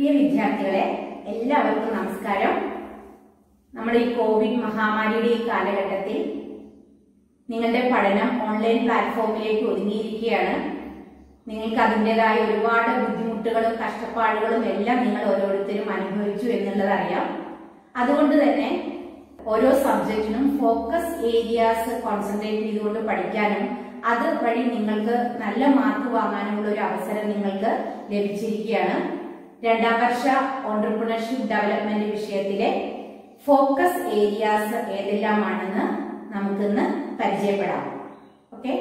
പ്രിയ വിദ്യാർത്ഥികളെ എല്ലാവർക്കും നമസ്കാരം നമ്മൾ ഈ കോവിഡ് മഹാമാരിയുടെ ഈ കാലഘട്ടത്തിൽ നിങ്ങളുടെ പഠനം ഓൺലൈൻ പ്ലാറ്റ്ഫോമിലേക്ക് ഒതുങ്ങിയിരിക്കുകയാണ് നിങ്ങൾക്ക് അതിൻ്റെതായ ഒരുപാട് ബുദ്ധിമുട്ടുകളും കഷ്ടപ്പാടുകളും എല്ലാം നിങ്ങൾ ഓരോരുത്തരും അനുഭവിച്ചു എന്നുള്ളത് അറിയാം അതുകൊണ്ട് തന്നെ ഓരോ സബ്ജക്റ്റിനും ഫോക്കസ് ഏരിയാസ് കോൺസെൻട്രേറ്റ് ചെയ്തുകൊണ്ട് പഠിക്കാനും അത് വഴി നിങ്ങൾക്ക് നല്ല മാർക്ക് വാങ്ങാനുമുള്ള ഒരു അവസരം നിങ്ങൾക്ക് ലഭിച്ചിരിക്കുകയാണ് രണ്ടാം വർഷ ഓണ്ടർപ്രണർഷിപ്പ് ഡെവലപ്മെന്റ് വിഷയത്തിലെ ഫോക്കസ് ഏരിയാസ് ഏതെല്ലാമാണെന്ന് നമുക്കിന്ന് പരിചയപ്പെടാം ഓക്കെ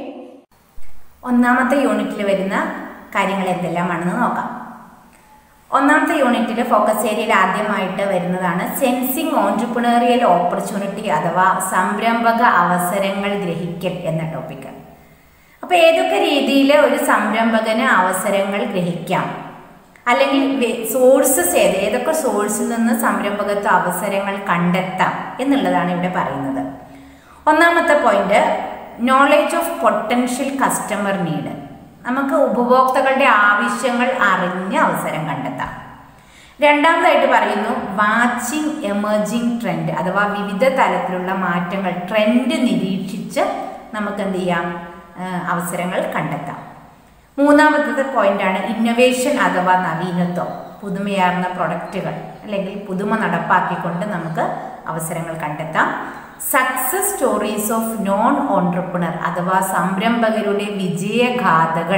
ഒന്നാമത്തെ യൂണിറ്റിൽ വരുന്ന കാര്യങ്ങൾ എന്തെല്ലാമാണെന്ന് നോക്കാം ഒന്നാമത്തെ യൂണിറ്റിൽ ഫോക്കസ് ഏരിയയിൽ ആദ്യമായിട്ട് വരുന്നതാണ് സെൻസിങ് ഓൺട്രപ്രണറിയൽ ഓപ്പർച്യൂണിറ്റി അഥവാ സംരംഭക അവസരങ്ങൾ ഗ്രഹിക്കൽ എന്ന ടോപ്പിക്ക് അപ്പോൾ ഏതൊക്കെ രീതിയിൽ ഒരു സംരംഭകന് അവസരങ്ങൾ ഗ്രഹിക്കാം അല്ലെങ്കിൽ സോഴ്സസ് ഏത് ഏതൊക്കെ സോഴ്സിൽ നിന്ന് സംരംഭകത്വ അവസരങ്ങൾ കണ്ടെത്താം എന്നുള്ളതാണ് ഇവിടെ പറയുന്നത് ഒന്നാമത്തെ point knowledge of potential customer need നമുക്ക് ഉപഭോക്താക്കളുടെ ആവശ്യങ്ങൾ അറിഞ്ഞ് അവസരം കണ്ടെത്താം രണ്ടാമതായിട്ട് പറയുന്നു വാച്ചിങ് എമർജിങ് ട്രെൻഡ് അഥവാ വിവിധ തലത്തിലുള്ള മാറ്റങ്ങൾ ട്രെൻഡ് നിരീക്ഷിച്ച് നമുക്ക് എന്ത് ചെയ്യാം അവസരങ്ങൾ കണ്ടെത്താം മൂന്നാമത്തെ പോയിന്റാണ് ഇന്നൊവേഷൻ അഥവാ നവീനത്വം പുതുമയാർന്ന പ്രൊഡക്റ്റുകൾ അല്ലെങ്കിൽ പുതുമ നടപ്പാക്കിക്കൊണ്ട് നമുക്ക് അവസരങ്ങൾ കണ്ടെത്താം success stories of non entrepreneur അഥവാ സംരംഭകരുടെ വിജയഗാഥകൾ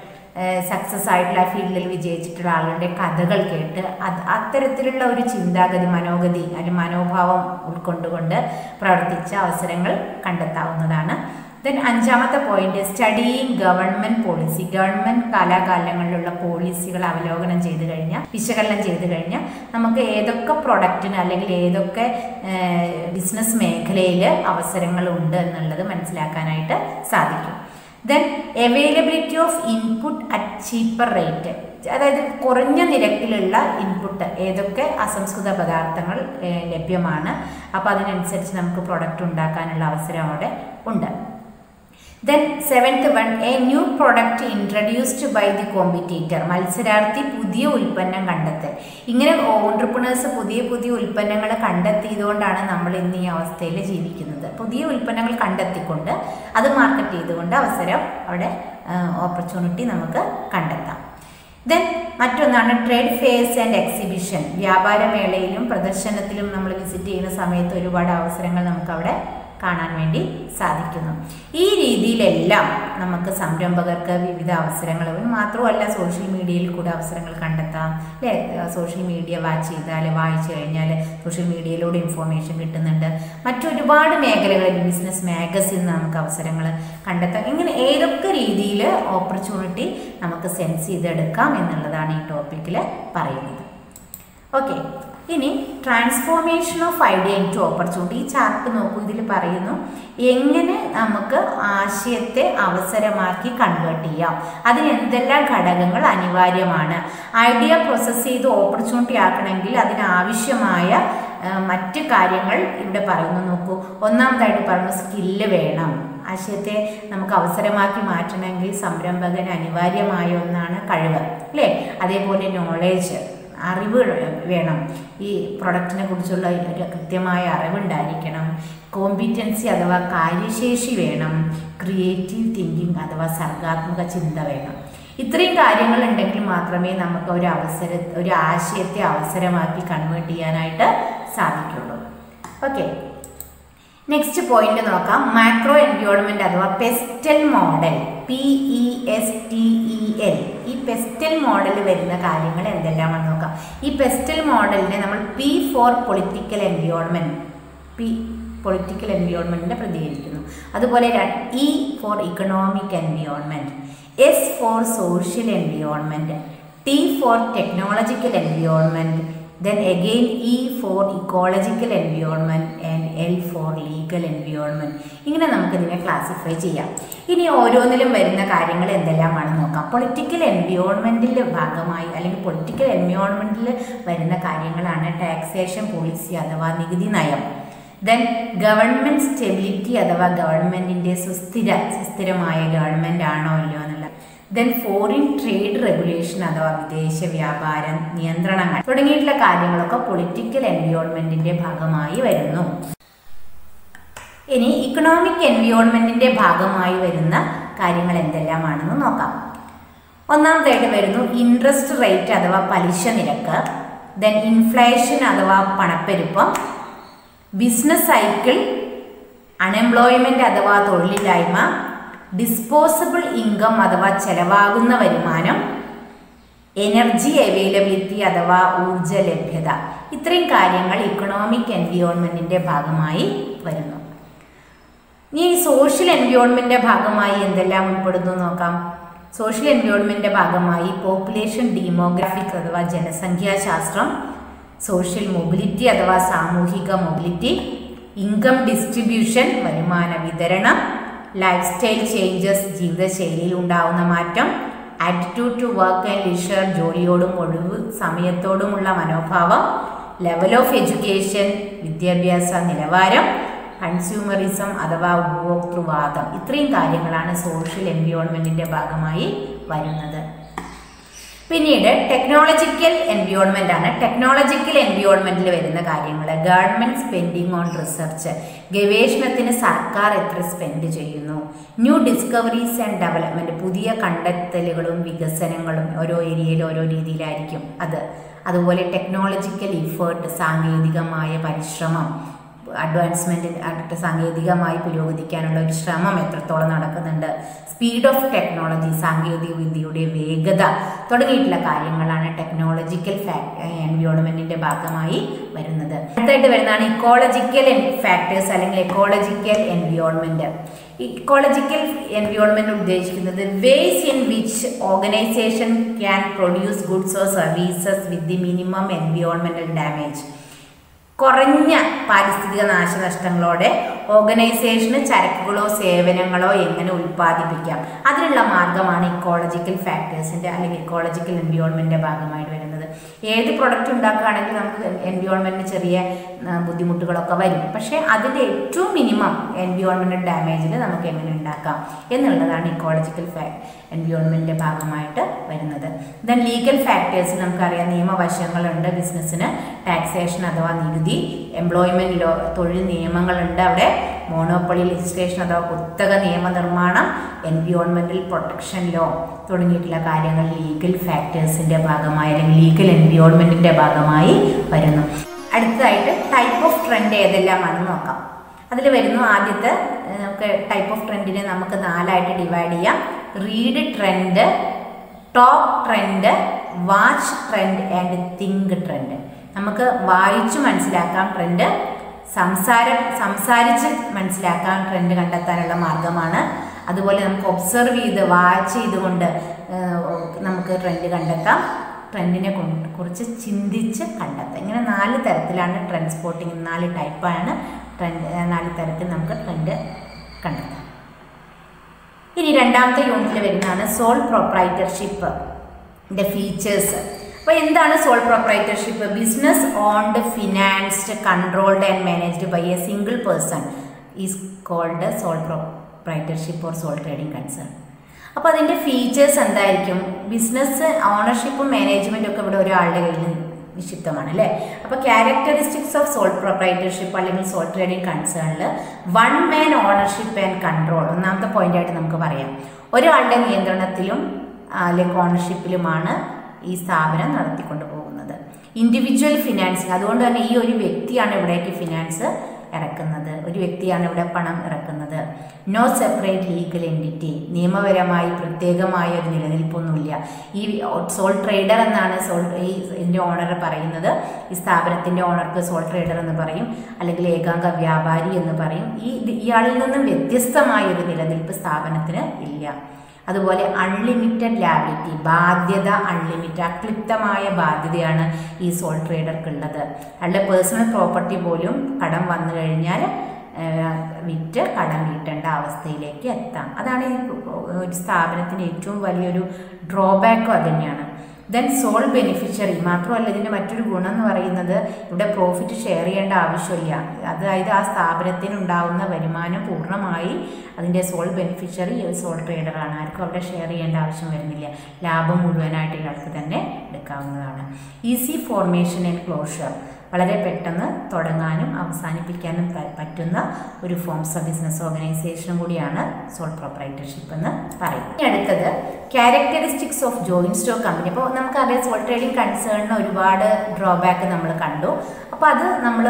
സക്സസ് ആയിട്ടുള്ള ഫീൽഡിൽ വിജയിച്ചിട്ടുള്ള ആളുകളുടെ കഥകൾ കേട്ട് അത് അത്തരത്തിലുള്ള ഒരു ചിന്താഗതി മനോഗതി അല്ലെങ്കിൽ മനോഭാവം ഉൾക്കൊണ്ടുകൊണ്ട് പ്രവർത്തിച്ച അവസരങ്ങൾ കണ്ടെത്താവുന്നതാണ് ദെൻ അഞ്ചാമത്തെ point studying government policy government കാലാകാലങ്ങളിലുള്ള പോളിസികൾ അവലോകനം ചെയ്ത് കഴിഞ്ഞാൽ വിശകലനം ചെയ്ത് കഴിഞ്ഞാൽ നമുക്ക് ഏതൊക്കെ പ്രൊഡക്റ്റിന് അല്ലെങ്കിൽ ഏതൊക്കെ ബിസിനസ് മേഖലയിൽ അവസരങ്ങൾ ഉണ്ട് എന്നുള്ളത് മനസ്സിലാക്കാനായിട്ട് സാധിക്കും then availability of input at cheaper rate അതായത് കുറഞ്ഞ നിരക്കിലുള്ള ഇൻപുട്ട് ഏതൊക്കെ അസംസ്കൃത പദാർത്ഥങ്ങൾ ലഭ്യമാണ് അപ്പോൾ അതിനനുസരിച്ച് നമുക്ക് പ്രൊഡക്റ്റ് ഉണ്ടാക്കാനുള്ള അവസരം അവിടെ ഉണ്ട് then seventh one a new product introduced by the competitor മത്സരാർത്ഥി പുതിയ ഉൽപ്പന്നം കണ്ടെത്തൽ ഇങ്ങനെ ഓൺട്രപ്രണേഴ്സ് പുതിയ പുതിയ ഉൽപ്പന്നങ്ങൾ കണ്ടെത്തിയതുകൊണ്ടാണ് നമ്മൾ ഇന്ന് ഈ അവസ്ഥയിൽ ജീവിക്കുന്നത് പുതിയ ഉൽപ്പന്നങ്ങൾ കണ്ടെത്തിക്കൊണ്ട് അത് മാർക്കറ്റ് ചെയ്തുകൊണ്ട് അവസരം അവിടെ ഓപ്പർച്യൂണിറ്റി നമുക്ക് കണ്ടെത്താം ദെൻ മറ്റൊന്നാണ് ട്രേഡ് ഫെയർസ് ആൻഡ് എക്സിബിഷൻ വ്യാപാരമേളയിലും പ്രദർശനത്തിലും നമ്മൾ വിസിറ്റ് ചെയ്യുന്ന സമയത്ത് ഒരുപാട് അവസരങ്ങൾ നമുക്ക് അവിടെ കാണാൻ വേണ്ടി സാധിക്കുന്നു ഈ രീതിയിലെല്ലാം നമുക്ക് സംരംഭകർക്ക് വിവിധ അവസരങ്ങൾ മാത്രമല്ല സോഷ്യൽ മീഡിയയിൽ കൂടെ അവസരങ്ങൾ കണ്ടെത്താം അല്ലേ സോഷ്യൽ മീഡിയ വാച്ച് ചെയ്താൽ വായിച്ചു കഴിഞ്ഞാൽ സോഷ്യൽ മീഡിയയിലൂടെ ഇൻഫോർമേഷൻ കിട്ടുന്നുണ്ട് മറ്റൊരുപാട് മേഖലകളിൽ ബിസിനസ് മാഗസിൻ നമുക്ക് അവസരങ്ങൾ കണ്ടെത്താം ഇങ്ങനെ ഏതൊക്കെ രീതിയിൽ ഓപ്പർച്യൂണിറ്റി നമുക്ക് സെൻസ് ചെയ്തെടുക്കാം എന്നുള്ളതാണ് ഈ ടോപ്പിക്കിൽ പറയുന്നത് ഓക്കെ ഇനി transformation of idea in to opportunity ഈ ചാർട്ട് നോക്കൂ ഇതിൽ പറയുന്നു എങ്ങനെ നമുക്ക് ആശയത്തെ അവസരമാക്കി കൺവേർട്ട് ചെയ്യാം അതിന് എന്തെല്ലാം ഘടകങ്ങൾ അനിവാര്യമാണ് ഐഡിയ പ്രോസസ്സ് ചെയ്ത് ഓപ്പർച്യൂണിറ്റി ആക്കണമെങ്കിൽ അതിനാവശ്യമായ മറ്റ് കാര്യങ്ങൾ ഇവിടെ പറയുന്നു നോക്കൂ ഒന്നാമതായിട്ട് പറയുന്നു സ്കില്ല് വേണം ആശയത്തെ നമുക്ക് അവസരമാക്കി മാറ്റണമെങ്കിൽ സംരംഭകന് അനിവാര്യമായ ഒന്നാണ് കഴിവ് അല്ലേ അതേപോലെ നോളേജ് അറിവ് വേണം ഈ പ്രൊഡക്റ്റിനെ കുറിച്ചുള്ള ഒരു കൃത്യമായ അറിവുണ്ടായിരിക്കണം കോമ്പിറ്റൻസി അഥവാ കാര്യശേഷി വേണം ക്രിയേറ്റീവ് തിങ്കിങ് അഥവാ സർഗാത്മക ചിന്ത വേണം ഇത്രയും കാര്യങ്ങൾ ഉണ്ടെങ്കിൽ മാത്രമേ നമുക്ക് ഒരു അവസര ഒരു ആശയത്തെ അവസരമാക്കി കൺവേർട്ട് ചെയ്യാനായിട്ട് സാധിക്കുള്ളൂ ഓക്കെ നെക്സ്റ്റ് പോയിന്റ് നോക്കാം മാക്രോ എൻവയോൺമെന്റ് അഥവാ PESTEL model P E S T E L ഈ പെസ്റ്റൽ മോഡൽ വരുന്ന കാര്യങ്ങൾ എന്തെല്ലാമാണെന്ന് നോക്കാം ഈ പെസ്റ്റൽ മോഡലിനെ നമ്മൾ P for political environment P political എൻവയോൺമെന്റിനെ പ്രതികരിക്കുന്നു അതുപോലെ E for economic environment S for social environment T for technological environment then again E for ecological environment and L for legal environment ഇങ്ങനെ നമുക്കിതിനെ ക്ലാസിഫൈ ചെയ്യാം ഇനി ഓരോന്നിലും വരുന്ന കാര്യങ്ങൾ എന്തെല്ലാമാണെന്ന് നോക്കാം പൊളിറ്റിക്കൽ എൻവിയോൺമെൻറ്റിൻ്റെ ഭാഗമായി അല്ലെങ്കിൽ പൊളിറ്റിക്കൽ എൻവിയോൺമെൻറ്റിൽ വരുന്ന കാര്യങ്ങളാണ് ടാക്സേഷൻ പോളിസി അഥവാ നികുതി നയം ദെൻ ഗവൺമെൻറ് സ്റ്റെബിലിറ്റി അഥവാ ഗവൺമെൻറ്റിൻ്റെ സുസ്ഥിര സുസ്ഥിരമായ ഗവൺമെൻറ് ആണോ ഇല്ലയോ എന്നുള്ള ദെൻ ഫോറിൻ ട്രേഡ് റെഗുലേഷൻ അഥവാ വിദേശ വ്യാപാര നിയന്ത്രണങ്ങൾ തുടങ്ങിയിട്ടുള്ള കാര്യങ്ങളൊക്കെ പൊളിറ്റിക്കൽ എൻവിയോൺമെന്റിന്റെ ഭാഗമായി വരുന്നു ഇനി ഇക്കണോമിക് എൻവിയോൺമെന്റിന്റെ ഭാഗമായി വരുന്ന കാര്യങ്ങൾ എന്തെല്ലാമാണെന്ന് നോക്കാം ഒന്നാമതായിട്ട് വരുന്നു ഇൻട്രസ്റ്റ് റേറ്റ് അഥവാ പലിശ നിരക്ക് ദെൻ ഇൻഫ്ലേഷൻ അഥവാ പണപ്പെരുപ്പം ബിസിനസ് സൈക്കിൾ അൺഎംപ്ലോയ്മെന്റ് അഥവാ തൊഴിലില്ലായ്മ ഡിസ്പോസബിൾ ഇൻകം അഥവാ ചെലവാകുന്ന വരുമാനം എനർജി അവൈലബിലിറ്റി അഥവാ ഊർജ ലഭ്യത ഇത്രയും കാര്യങ്ങൾ ഇക്കണോമിക് എൻവിയോൺമെന്റിന്റെ ഭാഗമായി വരുന്നു ഇനി സോഷ്യൽ എൻവിയോൺമെന്റിന്റെ ഭാഗമായി എന്തെല്ലാം ഉൾപ്പെടുന്നു നോക്കാം സോഷ്യൽ എൻവിയോൺമെന്റിന്റെ ഭാഗമായി പോപ്പുലേഷൻ ഡീമോഗ്രാഫിക് അഥവാ ജനസംഖ്യാശാസ്ത്രം സോഷ്യൽ മൊബിലിറ്റി അഥവാ സാമൂഹിക മൊബിലിറ്റി ഇൻകം ഡിസ്ട്രിബ്യൂഷൻ വരുമാന വിതരണം ലൈഫ് സ്റ്റൈൽ ചേഞ്ചസ് ജീവിതശൈലിയിൽ ഉണ്ടാവുന്ന മാറ്റം attitude to work and leisure ജോലിയോടും ഒഴിവ് സമയത്തോടുമുള്ള മനോഭാവം ലെവൽ ഓഫ് എഡ്യൂക്കേഷൻ വിദ്യാഭ്യാസ നിലവാരം കൺസ്യൂമറിസം അഥവാ ഉപഭോക്തൃവാദം ഇത്രയും കാര്യങ്ങളാണ് സോഷ്യൽ എൻവിയോൺമെന്റിന്റെ ഭാഗമായി വരുന്നത് പിന്നീട് ടെക്നോളജിക്കൽ എൻവിയോൺമെന്റ് ആണ് ടെക്നോളജിക്കൽ എൻവിയോൺമെന്റിൽ വരുന്ന കാര്യങ്ങൾ ഗവൺമെന്റ് സ്പെൻഡിങ് ഓൺ റിസർച്ച് ഗവേഷണത്തിന് സർക്കാർ എത്ര സ്പെൻഡ് ചെയ്യുന്നു ന്യൂ ഡിസ്കവറീസ് ആൻഡ് ഡെവലപ്മെന്റ് പുതിയ കണ്ടെത്തലുകളും വികസനങ്ങളും ഓരോ ഏരിയയിൽ ഓരോ രീതിയിലായിരിക്കും അത് അതുപോലെ ടെക്നോളജിക്കൽ ഇഫേർട്ട് സാങ്കേതികമായ പരിശ്രമം അഡ്വാൻസ്മെന്റ് സാങ്കേതികമായി പുരോഗതിക്കാനുള്ള ഒരു ശ്രമം എത്രത്തോളം നടക്കുന്നുണ്ട് സ്പീഡ് ഓഫ് ടെക്നോളജി സാങ്കേതിക വിദ്യയുടെ വേഗത തുടങ്ങിയിട്ടുള്ള കാര്യങ്ങളാണ് ടെക്നോളജിക്കൽ എൻവിയോൺമെന്റിന്റെ ഭാഗമായി വരുന്നത് അടുത്തായിട്ട് വരുന്നതാണ് ഇക്കോളജിക്കൽ ഫാക്ടേഴ്സ് അല്ലെങ്കിൽ എക്കോളജിക്കൽ എൻവിയോൺമെന്റ് ഇക്കോളജിക്കൽ എൻവിയോൺമെന്റ് ഉദ്ദേശിക്കുന്നത് ways in which organization can produce goods or services with the minimum എൻവിയോൺമെന്റൽ ഡാമേജ് കുറഞ്ഞ പാരിസ്ഥിതിക നാശനഷ്ടങ്ങളോടെ ഓർഗനൈസേഷന് ചരക്കുകളോ സേവനങ്ങളോ എങ്ങനെ ഉൽപ്പാദിപ്പിക്കാം അതിനുള്ള മാർഗമാണ് ഇക്കോളജിക്കൽ ഫാക്ടേഴ്സിന്റെ അല്ലെങ്കിൽ ഇക്കോളജിക്കൽ എൻവിയോൺമെന്റിന്റെ ഭാഗമായിട്ട് വരുന്നത് ഏത് പ്രൊഡക്റ്റ് ഉണ്ടാക്കുകയാണെങ്കിൽ നമുക്ക് എൻവിയോൺമെന്റിന് ചെറിയ ആ, ബുദ്ധിമുട്ടുകളൊക്കെ വരും പക്ഷേ അതിന്റെ ഏറ്റവും മിനിമം എൻവിയോൺമെന്റൽ ഡാമേജിൽ നമുക്ക് എങ്ങനെ ഉണ്ടാക്കാം എന്നുള്ളതാണ് ഇക്കോളജിക്കൽ ഫാ എൻവിയോൺമെന്റിന്റെ ഭാഗമായിട്ട് വരുന്നത് ദെൻ ലീഗൽ ഫാക്ടേഴ്സ് നമുക്കറിയാം നിയമവശങ്ങളുണ്ട് ബിസിനസ്സിന് ടാക്സേഷൻ അഥവാ നികുതി എംപ്ലോയ്മെന്റ് ലോ തൊഴിൽ നിയമങ്ങളുണ്ട് അവിടെ മോണോപ്പൊളി ലെജിസ്ലേഷൻ അഥവാ കുത്തക നിയമനിർമ്മാണം എൻവിയോൺമെന്റൽ പ്രൊട്ടക്ഷൻ ലോ തുടങ്ങിയിട്ടുള്ള കാര്യങ്ങൾ ലീഗൽ ഫാക്ടേഴ്സിന്റെ ഭാഗമായി അല്ലെങ്കിൽ ലീഗൽ എൻവിയോൺമെന്റിന്റെ ഭാഗമായി വരുന്നു അടുത്തതായിട്ട് ടൈപ്പ് ഓഫ് ട്രെൻഡ് ഏതെല്ലാമാണെന്ന് നോക്കാം അതിൽ വരുന്നു ആദ്യത്തെ ഏഹ്, നമുക്ക് ടൈപ്പ് ഓഫ് ട്രെൻഡിനെ നമുക്ക് നാലായിട്ട് ഡിവൈഡ് ചെയ്യാം read trend talk trend watch trend and think trend നമുക്ക് വായിച്ചു മനസ്സിലാക്കാം ട്രെൻഡ് സംസാരം സംസാരിച്ച് മനസ്സിലാക്കാൻ ട്രെൻഡ് കണ്ടെത്താനുള്ള മാർഗമാണ് അതുപോലെ നമുക്ക് ഒബ്സർവ് ചെയ്ത് വാച്ച് ചെയ്തുകൊണ്ട് ഏഹ്, നമുക്ക് ട്രെൻഡ് കണ്ടെത്താം ട്രെൻഡിനെ കൊണ്ട് കുറിച്ച് ചിന്തിച്ച് കണ്ടെത്താം ഇങ്ങനെ നാല് തരത്തിലാണ് ട്രെൻഡ് സ്പോട്ടിങ് നാല് ടൈപ്പാണ് ട്രെൻഡ് ഏഹ്, നാല് തരത്തിൽ നമുക്ക് ട്രെൻഡ് കണ്ടെത്താം ഇനി രണ്ടാമത്തെ യൂണിറ്റിൽ വരുന്നതാണ് സോൾ പ്രൊപ്രൈറ്റർഷിപ്പ് ഫീച്ചേഴ്സ് അപ്പോൾ എന്താണ് sole proprietorship business owned financed controlled and managed by a single person is called sole proprietorship or sole trading concern അപ്പോൾ അതിൻ്റെ ഫീച്ചേഴ്സ് എന്തായിരിക്കും ബിസിനസ് ഓണർഷിപ്പും മാനേജ്മെൻറ്റും ഒക്കെ ഇവിടെ ഒരാളുടെ കയ്യിൽ നിക്ഷിപ്തമാണ് അല്ലേ അപ്പോൾ ക്യാരക്ടറിസ്റ്റിക്സ് ഓഫ് സോൾ പ്രൊപ്രൈറ്റർഷിപ്പ് അല്ലെങ്കിൽ സോൾ ട്രേഡിംഗ് കൺസേണിൽ one man ownership and control ഒന്നാമത്തെ point ആയിട്ട് നമുക്ക് പറയാം ഒരാളുടെ നിയന്ത്രണത്തിലും ആ, അല്ലെങ്കിൽ ഓണർഷിപ്പിലുമാണ് ഈ സ്ഥാപനം നടത്തിക്കൊണ്ട് പോകുന്നത് ഇൻഡിവിജ്വൽ ഫിനാൻസിങ് അതുകൊണ്ട് തന്നെ ഈ ഒരു വ്യക്തിയാണ് ഇവിടേക്ക് ഫിനാൻസ് ഇറക്കുന്നത് ഒരു വ്യക്തിയാണ് ഇവിടെ പണം ഇറക്കുന്നത് നോ സെപ്പറേറ്റ് ലീഗൽ എൻറ്റിറ്റി നിയമപരമായി പ്രത്യേകമായ ഒരു നിലനിൽപ്പൊന്നുമില്ല ഈ സോൾ ട്രേഡർ എന്നാണ് സോൾ ഈ ഇതിൻ്റെ ഓണർ പറയുന്നത് ഈ സ്ഥാപനത്തിൻ്റെ ഓണർക്ക് സോൾ ട്രേഡർ എന്ന് പറയും അല്ലെങ്കിൽ ഏകാംഗ വ്യാപാരി എന്ന് പറയും ഈ ഇത് ഇയാളിൽ നിന്നും വ്യത്യസ്തമായ ഒരു നിലനിൽപ്പ് സ്ഥാപനത്തിന് ഇല്ല അതുപോലെ അൺലിമിറ്റഡ് ലാബിലിറ്റി ബാധ്യത അൺലിമിറ്റഡ് അക്ലിപ്തമായ ബാധ്യതയാണ് ഈ സോൾ ട്രേഡർക്കുള്ളത് അയാളുടെ പേഴ്സണൽ പ്രോപ്പർട്ടി പോലും കടം വന്നു കഴിഞ്ഞാൽ ഏഹ്, വിറ്റ് കടം വീട്ടേണ്ട അവസ്ഥയിലേക്ക് എത്താം അതാണ് ഈ ഒരു സ്ഥാപനത്തിന് ഏറ്റവും വലിയൊരു ഡ്രോബാക്കും അത് തന്നെയാണ് ദെൻ സോൾ ബെനിഫിഷ്യറി മാത്രമല്ല ഇതിൻ്റെ മറ്റൊരു ഗുണം എന്ന് പറയുന്നത് ഇവിടെ പ്രോഫിറ്റ് ഷെയർ ചെയ്യേണ്ട ആവശ്യമില്ല അതായത് ആ സ്ഥാപനത്തിന് ഉണ്ടാകുന്ന വരുമാനം പൂർണ്ണമായി അതിൻ്റെ സോൾ ബെനിഫിഷ്യറി സോൾ ട്രേഡറാണ് ആർക്കും അവിടെ ഷെയർ ചെയ്യേണ്ട ആവശ്യം വരുന്നില്ല ലാഭം മുഴുവനായിട്ട് ഇയാൾക്ക് തന്നെ എടുക്കാവുന്നതാണ് ഈസി ഫോർമേഷൻ ആൻഡ് ക്ലോഷർ വളരെ പെട്ടെന്ന് തുടങ്ങാനും അവസാനിപ്പിക്കാനും പ- പറ്റുന്ന ഒരു ഫോംസ് ഓഫ് ബിസിനസ് ഓർഗനൈസേഷനും കൂടിയാണ് സോൾ പ്രൊപ്പറേറ്റർഷിപ്പ് എന്ന് പറയും ഇനി അടുത്തത് characteristics of joint stock company അപ്പോൾ നമുക്കറിയാം സോൾ ട്രേഡിംഗ് കൺസേണിന് ഒരുപാട് ഡ്രോബാക്ക് നമ്മൾ കണ്ടു അപ്പോൾ അത് നമ്മൾ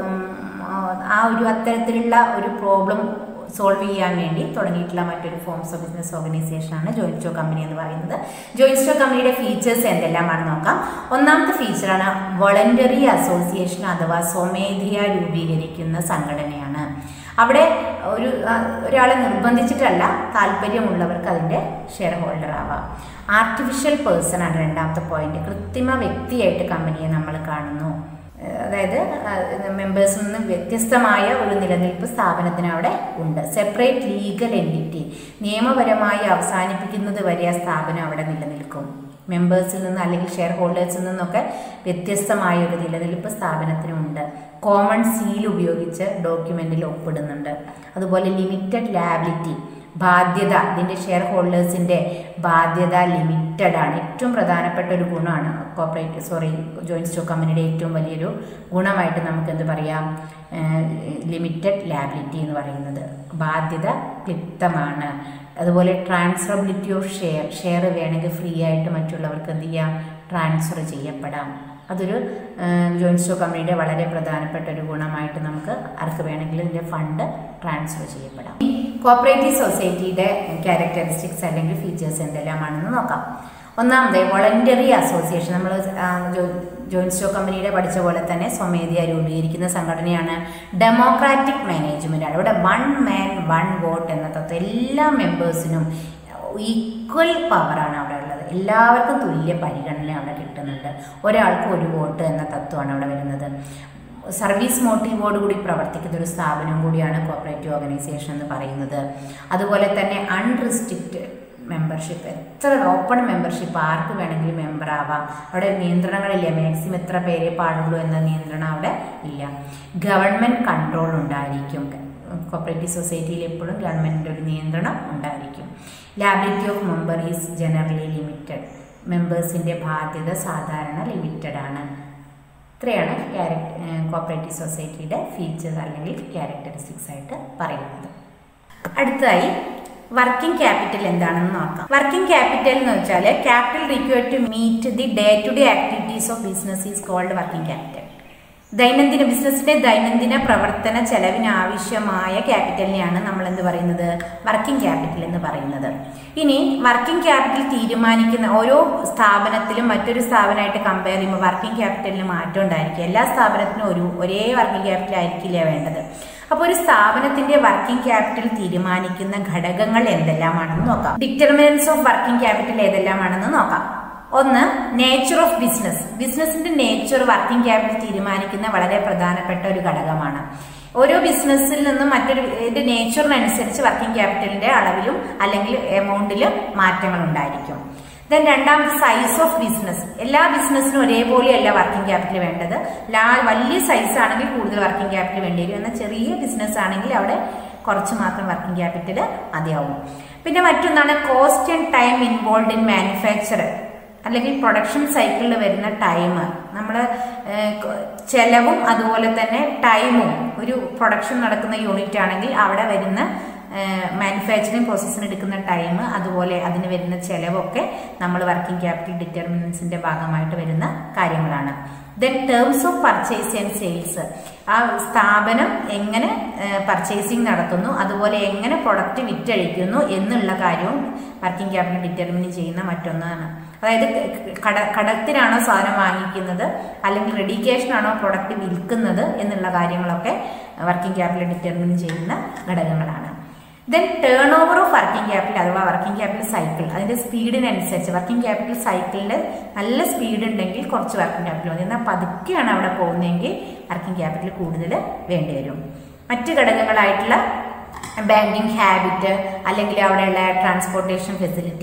ആ ഒരു അത്തരത്തിലുള്ള ഒരു പ്രോബ്ലം സോൾവ് ചെയ്യാൻ വേണ്ടി തുടങ്ങിയിട്ടുള്ള മറ്റൊരു ഫോംസ് ഓഫ് ബിസിനസ് ഓർഗനൈസേഷനാണ് ജോയിൻ സ്റ്റോക്ക് കമ്പനി എന്ന് പറയുന്നത് ജോയിൻ സ്റ്റോക്ക് കമ്പനിയുടെ ഫീച്ചേഴ്സ് എന്തെല്ലാമാണ് നോക്കാം ഒന്നാമത്തെ ഫീച്ചറാണ് വോളണ്ടറി അസോസിയേഷൻ അഥവാ സ്വമേധയ രൂപീകരിക്കുന്ന സംഘടനയാണ് അവിടെ ഒരു ആ, ഒരാളെ നിർബന്ധിച്ചിട്ടല്ല താല്പര്യമുള്ളവർക്ക് അതിൻ്റെ ഷെയർ ഹോൾഡർ ആവാം ആർട്ടിഫിഷ്യൽ പേഴ്സൺ ആണ് രണ്ടാമത്തെ പോയിന്റ് കൃത്രിമ വ്യക്തിയായിട്ട് കമ്പനിയെ നമ്മൾ കാണുന്നു അതായത് മെമ്പേഴ്സിൽ നിന്ന് വ്യത്യസ്തമായ ഒരു നിലനിൽപ്പ് സ്ഥാപനത്തിന് അവിടെ ഉണ്ട് സെപ്പറേറ്റ് ലീഗൽ എൻറ്റിറ്റി നിയമപരമായി അവസാനിപ്പിക്കുന്നത് വരെ ആ സ്ഥാപനം അവിടെ നിലനിൽക്കും മെമ്പേഴ്സിൽ നിന്ന് അല്ലെങ്കിൽ ഷെയർ ഹോൾഡേഴ്സിൽ നിന്നൊക്കെ വ്യത്യസ്തമായ ഒരു നിലനിൽപ്പ് സ്ഥാപനത്തിനുണ്ട് കോമൺ സീൽ ഉപയോഗിച്ച് ഡോക്യുമെൻറ്റിൽ ഒപ്പിടുന്നുണ്ട് അതുപോലെ ലിമിറ്റഡ് ലാബിലിറ്റി ബാധ്യത ഇതിൻ്റെ ഷെയർ ഹോൾഡേഴ്സിൻ്റെ ബാധ്യത ലിമിറ്റഡ് ആണ് ഏറ്റവും പ്രധാനപ്പെട്ട ഒരു ഗുണമാണ് കോപ്പറേറ്റ് സോറി ജോയിൻറ്റ് സ്റ്റോക്ക് കമ്പനിയുടെ ഏറ്റവും വലിയൊരു ഗുണമായിട്ട് നമുക്ക് എന്ത് പറയാം ലിമിറ്റഡ് ലാബിലിറ്റി എന്ന് പറയുന്നത് ബാധ്യത ക്ലിപ്തമാണ് അതുപോലെ ട്രാൻസ്ഫറബിലിറ്റി ഓഫ് ഷെയർ ഷെയർ വേണമെങ്കിൽ ഫ്രീ ആയിട്ട് മറ്റുള്ളവർക്ക് എന്ത് ചെയ്യാം ട്രാൻസ്ഫർ ചെയ്യപ്പെടാം അതൊരു ജോയിൻറ്റ് സ്റ്റോക്ക് കമ്പനിയുടെ വളരെ പ്രധാനപ്പെട്ട ഒരു ഗുണമായിട്ട് നമുക്ക് ആർക്ക് വേണമെങ്കിലും ഇതിൻ്റെ ഫണ്ട് ട്രാൻസ്ഫർ ചെയ്യപ്പെടാം കോപ്പറേറ്റീവ് സൊസൈറ്റിയുടെ ക്യാരക്ടറിസ്റ്റിക്സ് അല്ലെങ്കിൽ ഫീച്ചേഴ്സ് എന്തെല്ലാമാണെന്ന് നോക്കാം ഒന്നാമത് വോളണ്ടറി അസോസിയേഷൻ നമ്മൾ ജോയിൻറ്റ് സ്റ്റോക്ക് കമ്പനിയുടെ പഠിച്ച പോലെ തന്നെ സ്വമേധയാ രൂപീകരിക്കുന്ന സംഘടനയാണ് ഡെമോക്രാറ്റിക് മാനേജ്മെൻ്റ് ആണ് ഇവിടെ വൺ മാൻ വൺ വോട്ട് എന്ന തത്വം എല്ലാ മെമ്പേഴ്സിനും ഈക്വൽ പവറാണ് അവിടെ ഉള്ളത് എല്ലാവർക്കും തുല്യ പരിഗണന അവിടെ കിട്ടുന്നുണ്ട് ഒരാൾക്ക് ഒരു വോട്ട് എന്ന തത്വമാണ് അവിടെ വരുന്നത് സർവീസ് മോട്ടീവോട് കൂടി പ്രവർത്തിക്കുന്ന ഒരു സ്ഥാപനം കൂടിയാണ് കോപ്പറേറ്റീവ് ഓർഗനൈസേഷൻ എന്ന് പറയുന്നത് അതുപോലെ തന്നെ അൺറിസ്ട്രിക്റ്റഡ് മെമ്പർഷിപ്പ് എത്ര ഓപ്പൺ മെമ്പർഷിപ്പ് ആർക്ക് വേണമെങ്കിലും മെമ്പർ ആവാം അവിടെ നിയന്ത്രണങ്ങളില്ല മാക്സിമം എത്ര പേരെ പാടുള്ളൂ എന്ന നിയന്ത്രണം അവിടെ ഇല്ല ഗവൺമെൻറ് കൺട്രോൾ ഉണ്ടായിരിക്കും കോപ്പറേറ്റീവ് സൊസൈറ്റിയിൽ എപ്പോഴും ഗവൺമെൻറ്റിൻ്റെ ഒരു നിയന്ത്രണം ഉണ്ടായിരിക്കും liability of member is generally limited മെമ്പേഴ്സിൻ്റെ ബാധ്യത സാധാരണ ലിമിറ്റഡ് ആണ് ഇത്രയാണ് ക്യാരക്ടർ കോപ്പറേറ്റീവ് സൊസൈറ്റിയുടെ ഫീച്ചേഴ്സ് അല്ലെങ്കിൽ ക്യാരക്ടറിസ്റ്റിക്സ് ആയിട്ട് പറയുന്നത് അടുത്തതായി വർക്കിംഗ് ക്യാപിറ്റൽ എന്താണെന്ന് നോക്കാം വർക്കിംഗ് ക്യാപിറ്റൽ എന്ന് വെച്ചാൽ capital required to meet the day to day activities of business is called working capital ദൈനംദിന ബിസിനസിന്റെ ദൈനംദിന പ്രവർത്തന ചെലവിന് ആവശ്യമായ ക്യാപിറ്റലിനെയാണ് നമ്മൾ എന്ത് പറയുന്നത് വർക്കിംഗ് ക്യാപിറ്റൽ എന്ന് പറയുന്നത് ഇനി വർക്കിംഗ് ക്യാപിറ്റൽ തീരുമാനിക്കുന്ന ഓരോ സ്ഥാപനത്തിലും മറ്റൊരു സ്ഥാപനമായിട്ട് കമ്പയർ ചെയ്യുമ്പോൾ വർക്കിംഗ് ക്യാപിറ്റലിന് മാറ്റം ഉണ്ടായിരിക്കും എല്ലാ സ്ഥാപനത്തിനും ഒരു ഒരേ വർക്കിംഗ് ക്യാപിറ്റൽ ആയിരിക്കില്ല വേണ്ടത് അപ്പോൾ ഒരു സ്ഥാപനത്തിന്റെ വർക്കിംഗ് ക്യാപിറ്റൽ തീരുമാനിക്കുന്ന ഘടകങ്ങൾ എന്തെല്ലാമാണെന്ന് നോക്കാം ഡിറ്റർമിനൻസ് ഓഫ് വർക്കിംഗ് ക്യാപിറ്റൽ ഏതെല്ലാമാണെന്ന് നോക്കാം ഒന്ന് നേച്ചർ ഓഫ് ബിസിനസ് ബിസിനസിന്റെ നേച്ചർ വർക്കിംഗ് ക്യാപിറ്റൽ തീരുമാനിക്കുന്ന വളരെ പ്രധാനപ്പെട്ട ഒരു ഘടകമാണ് ഓരോ ബിസിനസ്സിൽ നിന്നും മറ്റൊരു ഇതിന്റെ നേച്ചറിനനുസരിച്ച് വർക്കിംഗ് ക്യാപിറ്റലിന്റെ അളവിലും അല്ലെങ്കിൽ എമൗണ്ടിലും മാറ്റങ്ങൾ ഉണ്ടായിരിക്കും ദെൻ രണ്ടാമത് സൈസ് ഓഫ് ബിസിനസ് എല്ലാ ബിസിനസ്സിനും ഒരേപോലെയല്ല വർക്കിംഗ് ക്യാപിറ്റൽ വേണ്ടത് ലാ വലിയ സൈസ് ആണെങ്കിൽ കൂടുതൽ വർക്കിംഗ് ക്യാപിറ്റൽ വേണ്ടി വരും എന്നാൽ ചെറിയ ബിസിനസ് ആണെങ്കിൽ അവിടെ കുറച്ച് മാത്രം വർക്കിംഗ് ക്യാപിറ്റൽ മതിയാവും പിന്നെ മറ്റൊന്നാണ് cost and time involve in manufacture അല്ലെങ്കിൽ പ്രൊഡക്ഷൻ സൈക്കിളിൽ വരുന്ന ടൈം നമ്മൾ ചെലവും അതുപോലെ തന്നെ ടൈമും ഒരു പ്രൊഡക്ഷൻ നടക്കുന്ന യൂണിറ്റ് ആണെങ്കിൽ അവിടെ വരുന്ന മാനുഫാക്ചറിങ് പ്രോസസ്സിന് എടുക്കുന്ന ടൈം അതുപോലെ അതിന് വരുന്ന ചെലവൊക്കെ നമ്മൾ വർക്കിംഗ് ക്യാപിറ്റൽ ഡിറ്റർമിനൻസിന്റെ ഭാഗമായിട്ട് വരുന്ന കാര്യങ്ങളാണ് then terms of purchase and sales ആ സ്ഥാപനം എങ്ങനെ പർച്ചേസിങ് നടത്തുന്നു അതുപോലെ എങ്ങനെ പ്രൊഡക്റ്റ് വിറ്റഴിക്കുന്നു എന്നുള്ള കാര്യവും വർക്കിംഗ് ക്യാപിറ്റൽ ഡിറ്റർമിൻ ചെയ്യുന്ന മറ്റൊന്നാണ് അതായത് കട കടത്തിനാണോ സാധനം വാങ്ങിക്കുന്നത് അല്ലെങ്കിൽ റെഡി ക്യാഷിനാണോ പ്രൊഡക്റ്റ് വിൽക്കുന്നത് എന്നുള്ള കാര്യങ്ങളൊക്കെ വർക്കിംഗ് ക്യാപിറ്റൽ ഡിറ്റർമിൻ ചെയ്യുന്ന ഘടകങ്ങളാണ് then turn over of working capital അഥവാ വർക്കിംഗ് ക്യാപിറ്റൽ സൈക്കിൾ അതിന്റെ സ്പീഡിനനുസരിച്ച് വർക്കിംഗ് ക്യാപിറ്റൽ സൈക്കിളിൽ നല്ല സ്പീഡ് ഉണ്ടെങ്കിൽ കുറച്ച് വർക്കിംഗ് ക്യാപിറ്റൽ മതി എന്നാൽ പതുക്കെയാണ് അവിടെ പോകുന്നതെങ്കിൽ വർക്കിംഗ് ക്യാപിറ്റൽ കൂടുതൽ വേണ്ടി വരും മറ്റ് ഘടകങ്ങളായിട്ടുള്ള ബാങ്കിങ് ഹാബിറ്റ് അല്ലെങ്കിൽ അവിടെയുള്ള ട്രാൻസ്പോർട്ടേഷൻ ഫെസിലിറ്റി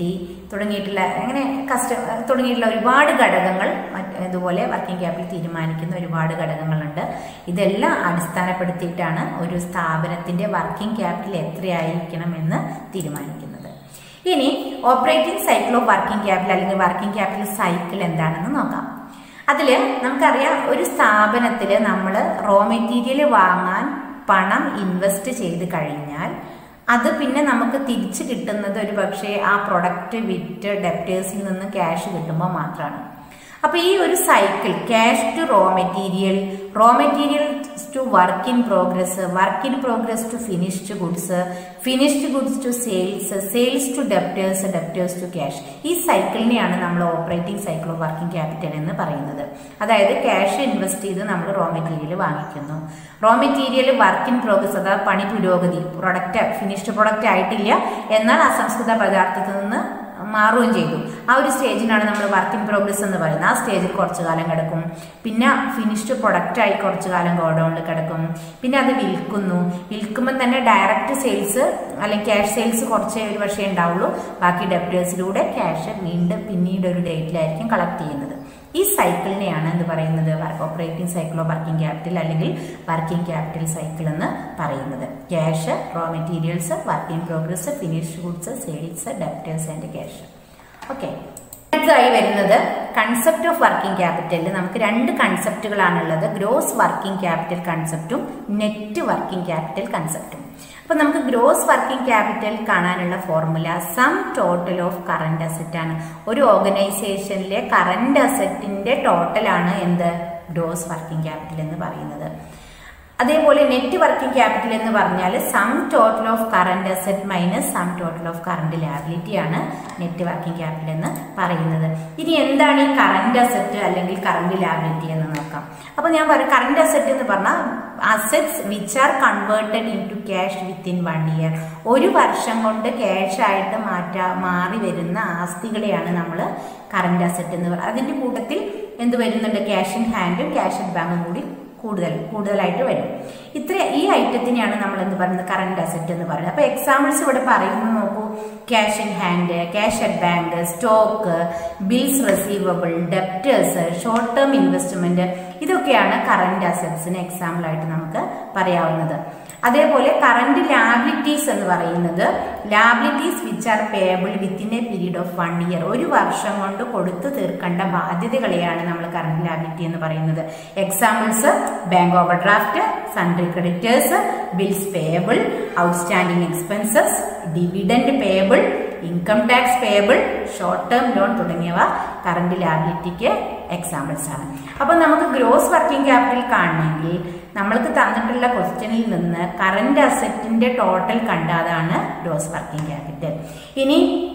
തുടങ്ങിയിട്ടുള്ള അങ്ങനെ കസ്റ്റ തുടങ്ങിയിട്ടുള്ള ഒരുപാട് ഘടകങ്ങൾ മറ്റ് ഇതുപോലെ വർക്കിംഗ് ക്യാപിറ്റൽ തീരുമാനിക്കുന്ന ഒരുപാട് ഘടകങ്ങളുണ്ട് ഇതെല്ലാം അടിസ്ഥാനപ്പെടുത്തിയിട്ടാണ് ഒരു സ്ഥാപനത്തിന്റെ വർക്കിംഗ് ക്യാപിറ്റൽ എത്രയായിരിക്കണം എന്ന് തീരുമാനിക്കുന്നത് ഇനി operating cycle of working capital അല്ലെങ്കിൽ വർക്കിംഗ് ക്യാപിറ്റൽ സൈക്കിൾ എന്താണെന്ന് നോക്കാം അതിൽ നമുക്കറിയാം ഒരു സ്ഥാപനത്തിൽ നമ്മൾ റോ മെറ്റീരിയൽ വാങ്ങാൻ പണം ഇൻവെസ്റ്റ് ചെയ്ത് കഴിഞ്ഞാൽ അത് പിന്നെ നമുക്ക് തിരിച്ച് കിട്ടുന്നത് ഒരു പക്ഷേ ആ പ്രൊഡക്റ്റ് വിറ്റ് ഡെപ്റ്റേഴ്സിൽ നിന്ന് ക്യാഷ് കിട്ടുമ്പോൾ മാത്രമാണ് അപ്പൊ ഈ ഒരു cycle cash to raw material raw material to work in progress work in progress to finished goods finished goods to sales sales to debtors debtors to cash ഈ സൈക്കിളിനെയാണ് നമ്മൾ operating cycle of working capital എന്ന് പറയുന്നത് അതായത് cash invest ചെയ്ത് നമ്മൾ raw material വാങ്ങിക്കുന്നു raw material work in progress അതായത് പണി പുരോഗതി പ്രൊഡക്റ്റ് ഫിനിഷ്ഡ് പ്രൊഡക്റ്റ് ആയിട്ടില്ല എന്നാൽ അസംസ്കൃത പദാർത്ഥത്തിൽ നിന്ന് മാറുകയും ചെയ്തു ആ ഒരു സ്റ്റേജിനാണ് നമ്മൾ വർക്ക് ഇൻ പ്രോഗ്രസ് എന്ന് പറയുന്നത് ആ സ്റ്റേജിൽ കുറച്ചു കാലം കിടക്കും പിന്നെ ഫിനിഷ്ഡ് പ്രൊഡക്റ്റ് ആയി കുറച്ചു കാലം ഗോഡൗണിൽ കിടക്കും പിന്നെ അത് വിൽക്കുന്നു വിൽക്കുമ്പോൾ തന്നെ ഡയറക്റ്റ് സെയിൽസ് അല്ലെങ്കിൽ ക്യാഷ് സെയിൽസ് കുറച്ചേ ഒരു പക്ഷേ ഉണ്ടാവുള്ളൂ ബാക്കി ഡെപ്റ്റേഴ്സിലൂടെ ക്യാഷ് വീണ്ടും പിന്നീട് ഒരു ഡേറ്റിലായിരിക്കും കളക്ട് ചെയ്യുന്നത് ഈ സൈക്കിളിനെയാണ് എന്ന് പറയുന്നത് operating cycle of working capital അല്ലെങ്കിൽ വർക്കിംഗ് ക്യാപിറ്റൽ സൈക്കിൾ എന്ന് പറയുന്നത് cash raw materials working progress finished goods sales debtors and cash okay അടുത്തതായി വരുന്നത് കൺസെപ്റ്റ് ഓഫ് വർക്കിംഗ് ക്യാപിറ്റലിൽ നമുക്ക് രണ്ട് കൺസെപ്റ്റുകളാണുള്ളത് ഗ്രോസ് വർക്കിംഗ് ക്യാപിറ്റൽ കൺസെപ്റ്റും നെറ്റ് വർക്കിംഗ് ക്യാപിറ്റൽ കൺസെപ്റ്റും അപ്പൊ നമുക്ക് ഗ്രോസ് വർക്കിംഗ് ക്യാപിറ്റൽ കാണാനുള്ള formula sum total of current asset ആണ് ഒരു ഓർഗനൈസേഷനിലെ കറണ്ട് അസറ്റിന്റെ ടോട്ടലാണ് എന്ത് ഗ്രോസ് വർക്കിംഗ് ക്യാപിറ്റൽ എന്ന് പറയുന്നത് അതേപോലെ നെറ്റ് വർക്കിംഗ് ക്യാപിറ്റൽ എന്ന് പറഞ്ഞാൽ sum total of current asset minus sum total of current liability ആണ് നെറ്റ് വർക്കിംഗ് ക്യാപിറ്റൽ എന്ന് പറയുന്നത് ഇനി എന്താണ് ഈ കറണ്ട് അസറ്റ് അല്ലെങ്കിൽ കറണ്ട് ലാബിലിറ്റി എന്ന് നോക്കാം അപ്പൊ ഞാൻ പറയാം കറണ്ട് അസറ്റ് എന്ന് പറഞ്ഞാൽ assets which are converted into cash within one year ഒരു വർഷം കൊണ്ട് ക്യാഷ് ആയിട്ട് മാറ്റാ മാറി വരുന്ന ആസ്തികളെയാണ് നമ്മൾ കറണ്ട് അസറ്റ് എന്ന് പറയുന്നത് അതിന്റെ കൂട്ടത്തിൽ എന്ത് വരുന്നുണ്ട് ക്യാഷ് ഇൻ ഹാൻഡും ക്യാഷ് ഇൻ ബാങ്കും കൂടി കൂടുതൽ കൂടുതലായിട്ട് വരും ഇത്ര ഈ ഐറ്റത്തിനെയാണ് നമ്മൾ എന്ത് പറയുന്നത് കറണ്ട് അസറ്റ് എന്ന് പറയുന്നത് അപ്പൊ എക്സാമ്പിൾസ് ഇവിടെ പറയുന്നത് നോക്കൂ cash in hand cash at bank stock bills receivable debtors short term investment ഇതൊക്കെയാണ് കറണ്ട് അസറ്റ്സിന് എക്സാമ്പിൾ ആയിട്ട് നമുക്ക് പറയാവുന്നത് അതേപോലെ കറണ്ട് ലാബിലിറ്റീസ് എന്ന് പറയുന്നത് liabilities which are payable within a period of one year ഒരു വർഷം കൊണ്ട് കൊടുത്തു തീർക്കേണ്ട ബാധ്യതകളെയാണ് നമ്മൾ കറണ്ട് ലാബിലിറ്റി എന്ന് പറയുന്നത് examples bank overdraft sundry creditors bills payable outstanding expenses dividend payable income tax payable short term loan തുടങ്ങിയവ കറണ്ട് ലാബിലിറ്റിക്ക് എക്സാമ്പിൾസ് ആണ് അപ്പൊ നമുക്ക് ഗ്രോസ് വർക്കിംഗ് ക്യാപിറ്റൽ കാണണമെങ്കിൽ നമ്മൾക്ക് തന്നിട്ടുള്ള ക്വസ്റ്റ്യനിൽ നിന്ന് കറണ്ട് അസറ്റിന്റെ ടോട്ടൽ കണ്ടാതാണ് ഗ്രോസ് വർക്കിംഗ് ക്യാപിറ്റൽ ഇനി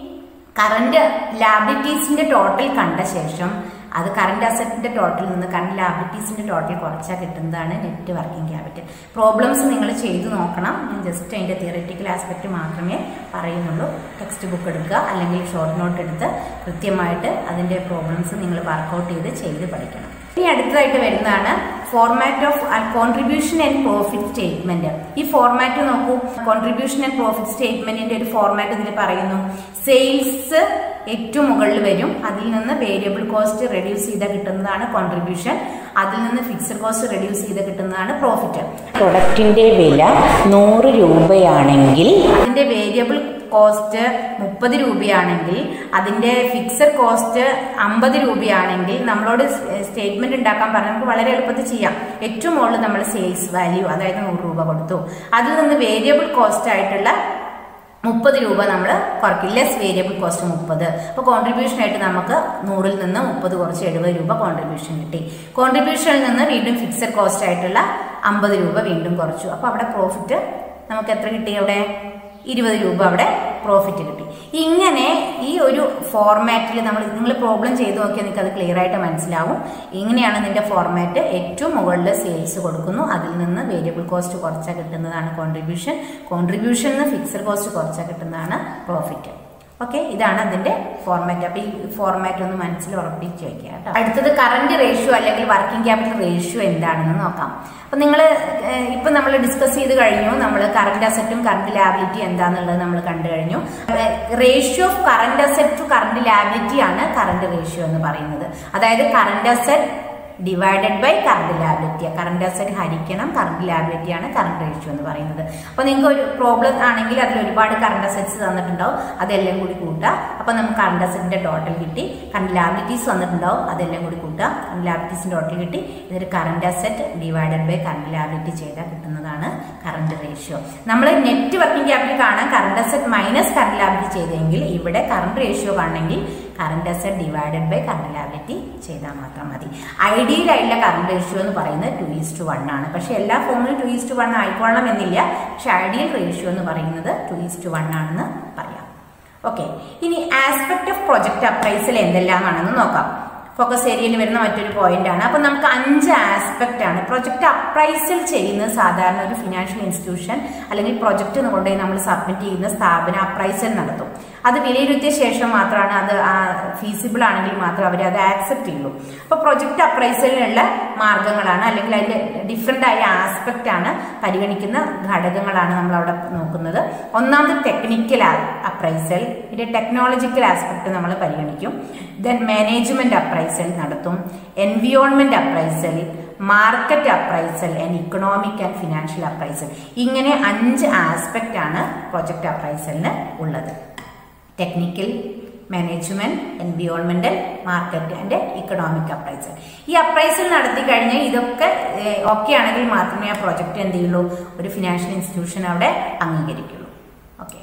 കറണ്ട് ലാബിലിറ്റീസിന്റെ ടോട്ടൽ കണ്ട ശേഷം അത് കറണ്ട് അസറ്റിന്റെ ടോട്ടൽ നിന്ന് കറണ്ട് ലാബിലിറ്റീസിന്റെ ടോട്ടൽ കുറച്ചാൽ കിട്ടുന്നതാണ് നെറ്റ് വർക്കിംഗ് ക്യാപിറ്റൽ പ്രോബ്ലംസ് നിങ്ങൾ ചെയ്തു നോക്കണം ഞാൻ ജസ്റ്റ് അതിന്റെ തിയററ്റിക്കൽ ആസ്പെക്ട് മാത്രമേ പറയുന്നുള്ളൂ ടെക്സ്റ്റ് ബുക്ക് എടുക്കുക അല്ലെങ്കിൽ ഷോർട്ട് നോട്ട് എടുത്ത് കൃത്യമായിട്ട് അതിന്റെ പ്രോബ്ലംസ് നിങ്ങൾ വർക്കൗട്ട് ചെയ്ത് ചെയ്ത് പഠിക്കണം ഇനി അടുത്തതായിട്ട് വരുന്നതാണ് format of contribution and profit statement ഈ ഫോർമാറ്റ് നോക്കൂ കോൺട്രിബ്യൂഷൻ ആൻഡ് പ്രോഫിറ്റ് സ്റ്റേറ്റ്മെന്റിന്റെ ഒരു ഫോർമാറ്റ് ഇതിൽ പറയുന്നു സെയിൽസ് ഏറ്റവും മുകളിൽ വരും അതിൽ നിന്ന് വേരിയബിൾ കോസ്റ്റ് റെഡ്യൂസ് ചെയ്ത് കിട്ടുന്നതാണ് കോൺട്രിബ്യൂഷൻ അതിൽ നിന്ന് ഫിക്സഡ് കോസ്റ്റ് റെഡ്യൂസ് ചെയ്ത് കിട്ടുന്നതാണ് പ്രോഫിറ്റ് പ്രൊഡക്റ്റിന്റെ വില നൂറ് രൂപയാണെങ്കിൽ അതിന്റെ വേരിയബിൾ കോസ്റ്റ് മുപ്പത് രൂപയാണെങ്കിൽ അതിന്റെ ഫിക്സഡ് കോസ്റ്റ് അമ്പത് രൂപയാണെങ്കിൽ നമ്മളോട് സ്റ്റേറ്റ്മെന്റ് ഉണ്ടാക്കാൻ പറഞ്ഞാൽ നമുക്ക് വളരെ എളുപ്പത്തിൽ ചെയ്യാം ഏറ്റവും മുകളിൽ നമ്മൾ സെയിൽസ് വാല്യൂ അതായത് നൂറ് രൂപ കൊടുത്തു അതിൽ നിന്ന് വേരിയബിൾ കോസ്റ്റ് ആയിട്ടുള്ള മുപ്പത് രൂപ നമ്മൾ കുറയ്ക്കും ലെസ് വേരിയബിൾ കോസ്റ്റ് മുപ്പത് അപ്പോൾ കോൺട്രിബ്യൂഷൻ ആയിട്ട് നമുക്ക് നൂറിൽ നിന്ന് മുപ്പത് കുറച്ച് എഴുപത് രൂപ കോൺട്രിബ്യൂഷൻ കിട്ടി കോൺട്രിബ്യൂഷനിൽ നിന്ന് വീണ്ടും ഫിക്സഡ് കോസ്റ്റ് ആയിട്ടുള്ള അമ്പത് രൂപ വീണ്ടും കുറച്ചു അപ്പോൾ അവിടെ പ്രോഫിറ്റ് നമുക്ക് എത്ര കിട്ടി അവിടെ ഇരുപത് രൂപ അവിടെ പ്രോഫിറ്റ് കിട്ടി ഇങ്ങനെ ഈ ഒരു ഫോർമാറ്റിൽ നമ്മൾ നിങ്ങൾ പ്രോബ്ലം ചെയ്ത് നോക്കിയാൽ നിങ്ങൾക്ക് അത് ക്ലിയർ ആയിട്ട് മനസ്സിലാവും ഇങ്ങനെയാണ് നിന്റെ ഫോർമാറ്റ് ഏറ്റവും മുകളിൽ സെയിൽസ് കൊടുക്കുന്നു അതിൽ നിന്ന് വേരിയബിൾ കോസ്റ്റ് കുറച്ചാൽ കിട്ടുന്നതാണ് കോൺട്രിബ്യൂഷൻ കോൺട്രിബ്യൂഷനിൽ നിന്ന് ഫിക്സഡ് കോസ്റ്റ് കുറച്ചാൽ കിട്ടുന്നതാണ് പ്രോഫിറ്റ് ഓക്കെ ഇതാണ് അതിന്റെ ഫോർമാറ്റ് അപ്പൊ ഈ ഫോർമാറ്റ് ഒന്ന് മനസ്സിൽ ഉറപ്പിച്ച് വെക്കുക കേട്ടോ അടുത്തത് കറന്റ് റേഷ്യോ അല്ലെങ്കിൽ വർക്കിംഗ് ക്യാപിറ്റൽ റേഷ്യോ എന്താണെന്ന് നോക്കാം അപ്പൊ നിങ്ങൾ ഇപ്പൊ നമ്മൾ ഡിസ്കസ് ചെയ്ത് കഴിഞ്ഞു നമ്മൾ കറന്റ് അസറ്റും കറന്റ് ലാബിലിറ്റി എന്താന്നുള്ളത് നമ്മൾ കണ്ടു കഴിഞ്ഞു ratio of current asset to current liability ആണ് കറന്റ് റേഷ്യോ എന്ന് പറയുന്നത് അതായത് current asset divided by current liability current asset ഹരിക്കണം കറണ്ട് ലാബിലിറ്റി ആണ് കറണ്ട് റേഷ്യോ എന്ന് പറയുന്നത് അപ്പൊ നിങ്ങൾക്ക് ഒരു പ്രോബ്ലം ആണെങ്കിൽ അതിൽ ഒരുപാട് കറണ്ട് അസറ്റ്സ് തന്നിട്ടുണ്ടാവും അതെല്ലാം കൂടി കൂട്ടുക അപ്പൊ നമുക്ക് കറണ്ട് അസറ്റിന്റെ ടോട്ടൽ കിട്ടി കറണ്ട് ലാബിലിറ്റീസ് വന്നിട്ടുണ്ടാവും അതെല്ലാം കൂടി കൂട്ടുക കറണ്ട് ലാബിലിറ്റീസിന്റെ ടോട്ടൽ കിട്ടി ഇതൊരു current asset divided by current liability ചെയ്താൽ കിട്ടുന്നതാണ് കറണ്ട് റേഷ്യോ നമ്മൾ നെറ്റ് വർക്കിംഗ് ക്യാപിറ്റൽ കാണാൻ current asset minus current liability ചെയ്തെങ്കിൽ ഇവിടെ കറണ്ട് റേഷ്യോ കാണണമെങ്കിൽ current asset divided by current liability ചെയ്താൽ മാത്രം മതി ഐഡിയൽ ആയിട്ടുള്ള കറണ്ട് റേഷ്യോ എന്ന് പറയുന്നത് ടു ഈസ് ടു വൺ ആണ് പക്ഷെ എല്ലാ ഫോമിലും ടു ഈസ് ടു വൺ ആയിക്കോളണം എന്നില്ല പക്ഷെ ഐഡിയൽ റേഷ്യോ എന്ന് പറയുന്നത് ടു ഈസ് ടു വൺ ആണെന്ന് പറയാം ഓക്കെ ഇനി ആസ്പെക്ട് ഓഫ് പ്രൊജക്ട് അപ്രൈസിൽ എന്തെല്ലാമാണെന്ന് നോക്കാം ഫോക്കസ് ഏരിയയിൽ വരുന്ന മറ്റൊരു പോയിന്റ് ആണ് അപ്പൊ നമുക്ക് അഞ്ച് ആസ്പെക്ട് ആണ് പ്രൊജക്ട് അപ്രൈസൽ ചെയ്യുന്നത് സാധാരണ ഒരു ഫിനാൻഷ്യൽ ഇൻസ്റ്റിറ്റ്യൂഷൻ അല്ലെങ്കിൽ പ്രൊജക്ട് കൊണ്ടുപോയി നമ്മൾ സബ്മിറ്റ് ചെയ്യുന്ന സ്ഥാപനം അപ്രൈസൽ നടത്തും അത് വിലയിരുത്തിയ ശേഷം മാത്രമാണ് അത് ഫീസിബിൾ ആണെങ്കിൽ മാത്രം അവർ അത് ആക്സെപ്റ്റ് ചെയ്യുള്ളൂ അപ്പൊ പ്രൊജക്ട് അപ്രൈസലിനുള്ള മാർഗങ്ങളാണ് അല്ലെങ്കിൽ അതിന്റെ ഡിഫറെന്റ് ആയ ആസ്പെക്ട് ആണ് പരിഗണിക്കുന്ന ഘടകങ്ങളാണ് നമ്മൾ അവിടെ നോക്കുന്നത് ഒന്നാമത് ടെക്നിക്കൽ അപ്രൈസൽ ഇതിന്റെ ടെക്നോളജിക്കൽ ആസ്പെക്ട് നമ്മൾ പരിഗണിക്കും ദെൻ മാനേജ്മെന്റ് അപ്രൈസൽ നടത്തും environment appraisal market appraisal and economic and financial appraisal ഇങ്ങനെ അഞ്ച് ആസ്പെക്റ്റ് ആണ് പ്രൊജക്ട് അപ്രൈസലിന് ഉള്ളത് ടെക്നിക്കൽ മാനേജ്മെന്റ് എൻവിയോൺമെന്റൽ മാർക്കറ്റ് ആൻഡ് ഇക്കണോമിക് അപ്രൈസൽ ഈ അപ്രൈസൽ നടത്തി കഴിഞ്ഞാൽ ഇതൊക്കെ ഓക്കെ ആണെങ്കിൽ മാത്രമേ ആ പ്രൊജക്ട് എന്ത് ചെയ്യുള്ളൂ ഒരു ഫിനാൻഷ്യൽ ഇൻസ്റ്റിറ്റ്യൂഷൻ അവിടെ അംഗീകരിക്കുള്ളൂ okay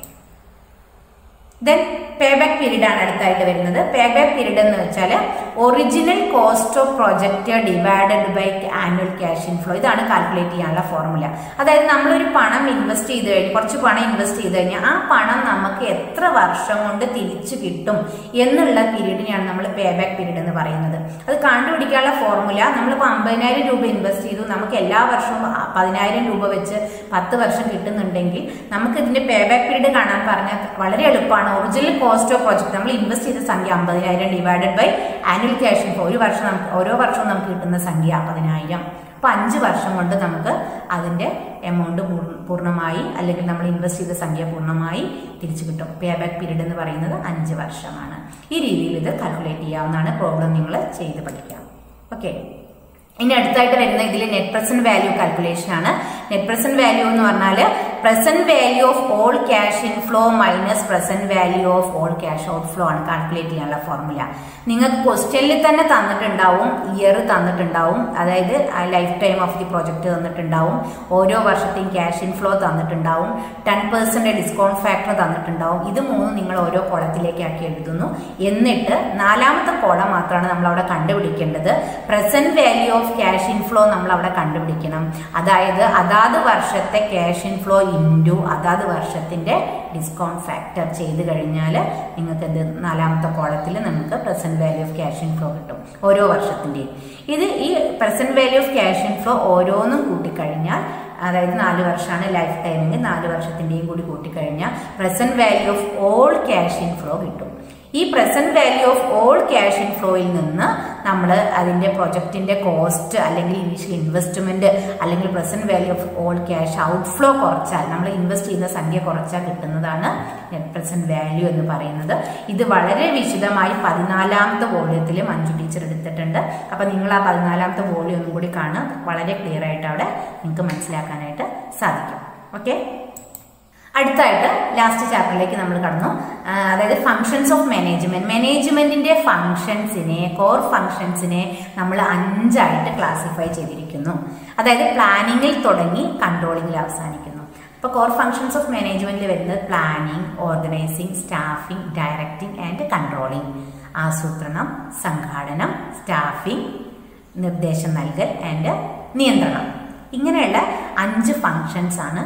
then payback period ആണ് അടുത്തായിട്ട് വരുന്നത് പേ ബാക്ക് പീരീഡ് എന്ന് വെച്ചാൽ original cost of project divided by annual cash inflow ഇതാണ് കാൽക്കുലേറ്റ് ചെയ്യാനുള്ള ഫോർമുല അതായത് നമ്മളൊരു പണം ഇൻവെസ്റ്റ് ചെയ്ത് കഴിഞ്ഞ് കുറച്ച് പണം ഇൻവെസ്റ്റ് ചെയ്ത് കഴിഞ്ഞാൽ ആ പണം നമുക്ക് എത്ര വർഷം കൊണ്ട് തിരിച്ചു കിട്ടും എന്നുള്ള പീരീഡിനെയാണ് നമ്മൾ പേ ബാക്ക് പീരീഡ് എന്ന് പറയുന്നത് അത് കണ്ടുപിടിക്കാനുള്ള ഫോർമുല നമ്മളിപ്പോൾ അമ്പതിനായിരം രൂപ ഇൻവെസ്റ്റ് ചെയ്തു നമുക്ക് എല്ലാ വർഷവും പതിനായിരം രൂപ വെച്ച് പത്ത് വർഷം കിട്ടുന്നുണ്ടെങ്കിൽ നമുക്ക് ഇതിന്റെ പേ ബാക്ക് പീരീഡ് കാണാൻ പറഞ്ഞാൽ വളരെ എളുപ്പമാണ് ഒറിജിനൽ കോസ്റ്റ് ഓഫ് പ്രോജക്റ്റ് നമ്മൾ ഇൻവെസ്റ്റ് ചെയ്ത സംഖ്യ അമ്പതിനായിരം divided by annual cash inflow ഒരു വർഷം നമുക്ക് ഓരോ വർഷവും നമുക്ക് കിട്ടുന്ന സംഖ്യ അമ്പതിനായിരം അപ്പൊ അഞ്ച് വർഷം കൊണ്ട് നമുക്ക് അതിന്റെ എമൗണ്ട് പൂർണ്ണമായി അല്ലെങ്കിൽ നമ്മൾ ഇൻവെസ്റ്റ് ചെയ്ത സംഖ്യ പൂർണ്ണമായി തിരിച്ചു കിട്ടും പേ ബാക്ക് പീരീഡ് എന്ന് പറയുന്നത് അഞ്ച് വർഷമാണ് ഈ രീതിയിൽ ഇത് കാൽക്കുലേറ്റ് ചെയ്യാവുന്നതാണ് പ്രോബ്ലം നിങ്ങൾ ചെയ്ത് പഠിക്കാം ഓക്കെ ഇനി അടുത്തായിട്ട് വരുന്ന ഇതിൽ നെറ്റ് പ്രസന്റ് വാല്യൂ കാൽക്കുലേഷൻ ആണ് നെറ്റ് പ്രസന്റ് വാല്യൂ എന്ന് പറഞ്ഞാൽ present value of all cash inflow minus present value of all cash outflow ആണ് കാൽക്കുലേറ്റ് ചെയ്യാനുള്ള ഫോർമുല നിങ്ങൾക്ക് ക്വസ്റ്റ്യനിൽ തന്നെ തന്നിട്ടുണ്ടാവും ഇയർ തന്നിട്ടുണ്ടാവും അതായത് lifetime of the project തന്നിട്ടുണ്ടാവും ഓരോ വർഷത്തെയും ക്യാഷ് ഇൻഫ്ലോ തന്നിട്ടുണ്ടാവും ടെൻ പെർസെന്റ് ഡിസ്കൗണ്ട് ഫാക്ടർ തന്നിട്ടുണ്ടാവും ഇത് മൂന്നും നിങ്ങൾ ഓരോ കോളത്തിലേക്ക് ആക്കി എഴുതുന്നു എന്നിട്ട് നാലാമത്തെ കോളം മാത്രമാണ് നമ്മൾ അവിടെ കണ്ടുപിടിക്കേണ്ടത് present value of cash inflow നമ്മൾ അവിടെ കണ്ടുപിടിക്കണം അതായത് അതാത് വർഷത്തെ ക്യാഷ് ഇൻഫ്ലോ ഇൻറ്റു അതാത് വർഷത്തിന്റെ ഡിസ്കൗണ്ട് ഫാക്ടർ ചെയ്ത് കഴിഞ്ഞാൽ നിങ്ങൾക്ക് ഇത് നാലാമത്തെ കോളത്തിൽ നമുക്ക് present value of cash inflow കിട്ടും ഓരോ വർഷത്തിൻ്റെയും ഇത് ഈ present value of cash inflow ഓരോന്നും കൂട്ടിക്കഴിഞ്ഞാൽ അതായത് നാല് വർഷമാണ് ലൈഫ് ടൈമിന് നാല് വർഷത്തിൻ്റെയും കൂടി കൂട്ടിക്കഴിഞ്ഞാൽ present value of all cash inflow കിട്ടും ഈ present value of all cash ഇൻഫ്ലോയിൽ നിന്ന് നമ്മൾ അതിന്റെ പ്രൊജക്ടിന്റെ കോസ്റ്റ് അല്ലെങ്കിൽ ഇനീഷ്യൽ ഇൻവെസ്റ്റ്മെന്റ് അല്ലെങ്കിൽ present value of all cash outflow കുറച്ചാൽ നമ്മൾ ഇൻവെസ്റ്റ് ചെയ്യുന്ന സംഖ്യ കുറച്ചാൽ കിട്ടുന്നതാണ് നെറ്റ് പ്രസന്റ് വാല്യൂ എന്ന് പറയുന്നത് ഇത് വളരെ വിശദമായി പതിനാലാമത്തെ വോള്യത്തിൽ മഞ്ജു ടീച്ചർ എടുത്തിട്ടുണ്ട് അപ്പൊ നിങ്ങൾ ആ പതിനാലാമത്തെ വോള്യം ഒന്നും കൂടി കാണുക വളരെ ക്ലിയർ ആയിട്ട് അവിടെ നിങ്ങൾക്ക് മനസ്സിലാക്കാനായിട്ട് സാധിക്കും ഓക്കെ അടുത്തായിട്ട് ലാസ്റ്റ് ചാപ്റ്ററിലേക്ക് നമ്മൾ കടന്നു അതായത് ഫങ്ഷൻസ് ഓഫ് മാനേജ്മെന്റ് മാനേജ്മെന്റിന്റെ ഫങ്ഷൻസിനെ കോർ ഫങ്ഷൻസിനെ നമ്മൾ അഞ്ചായിട്ട് ക്ലാസിഫൈ ചെയ്തിരിക്കുന്നു അതായത് പ്ലാനിങ്ങിൽ തുടങ്ങി കൺട്രോളിങ്ങിൽ അവസാനിക്കുന്നു ഇപ്പൊ കോർ ഫങ്ഷൻസ് ഓഫ് മാനേജ്മെന്റിൽ വരുന്നത് planning organising staffing directing and controlling ആസൂത്രണം സംഘാടനം സ്റ്റാഫിംഗ് നിർദ്ദേശം നൽകൽ ആൻഡ് നിയന്ത്രണം ഇങ്ങനെയുള്ള അഞ്ച് ഫങ്ഷൻസ് ആണ്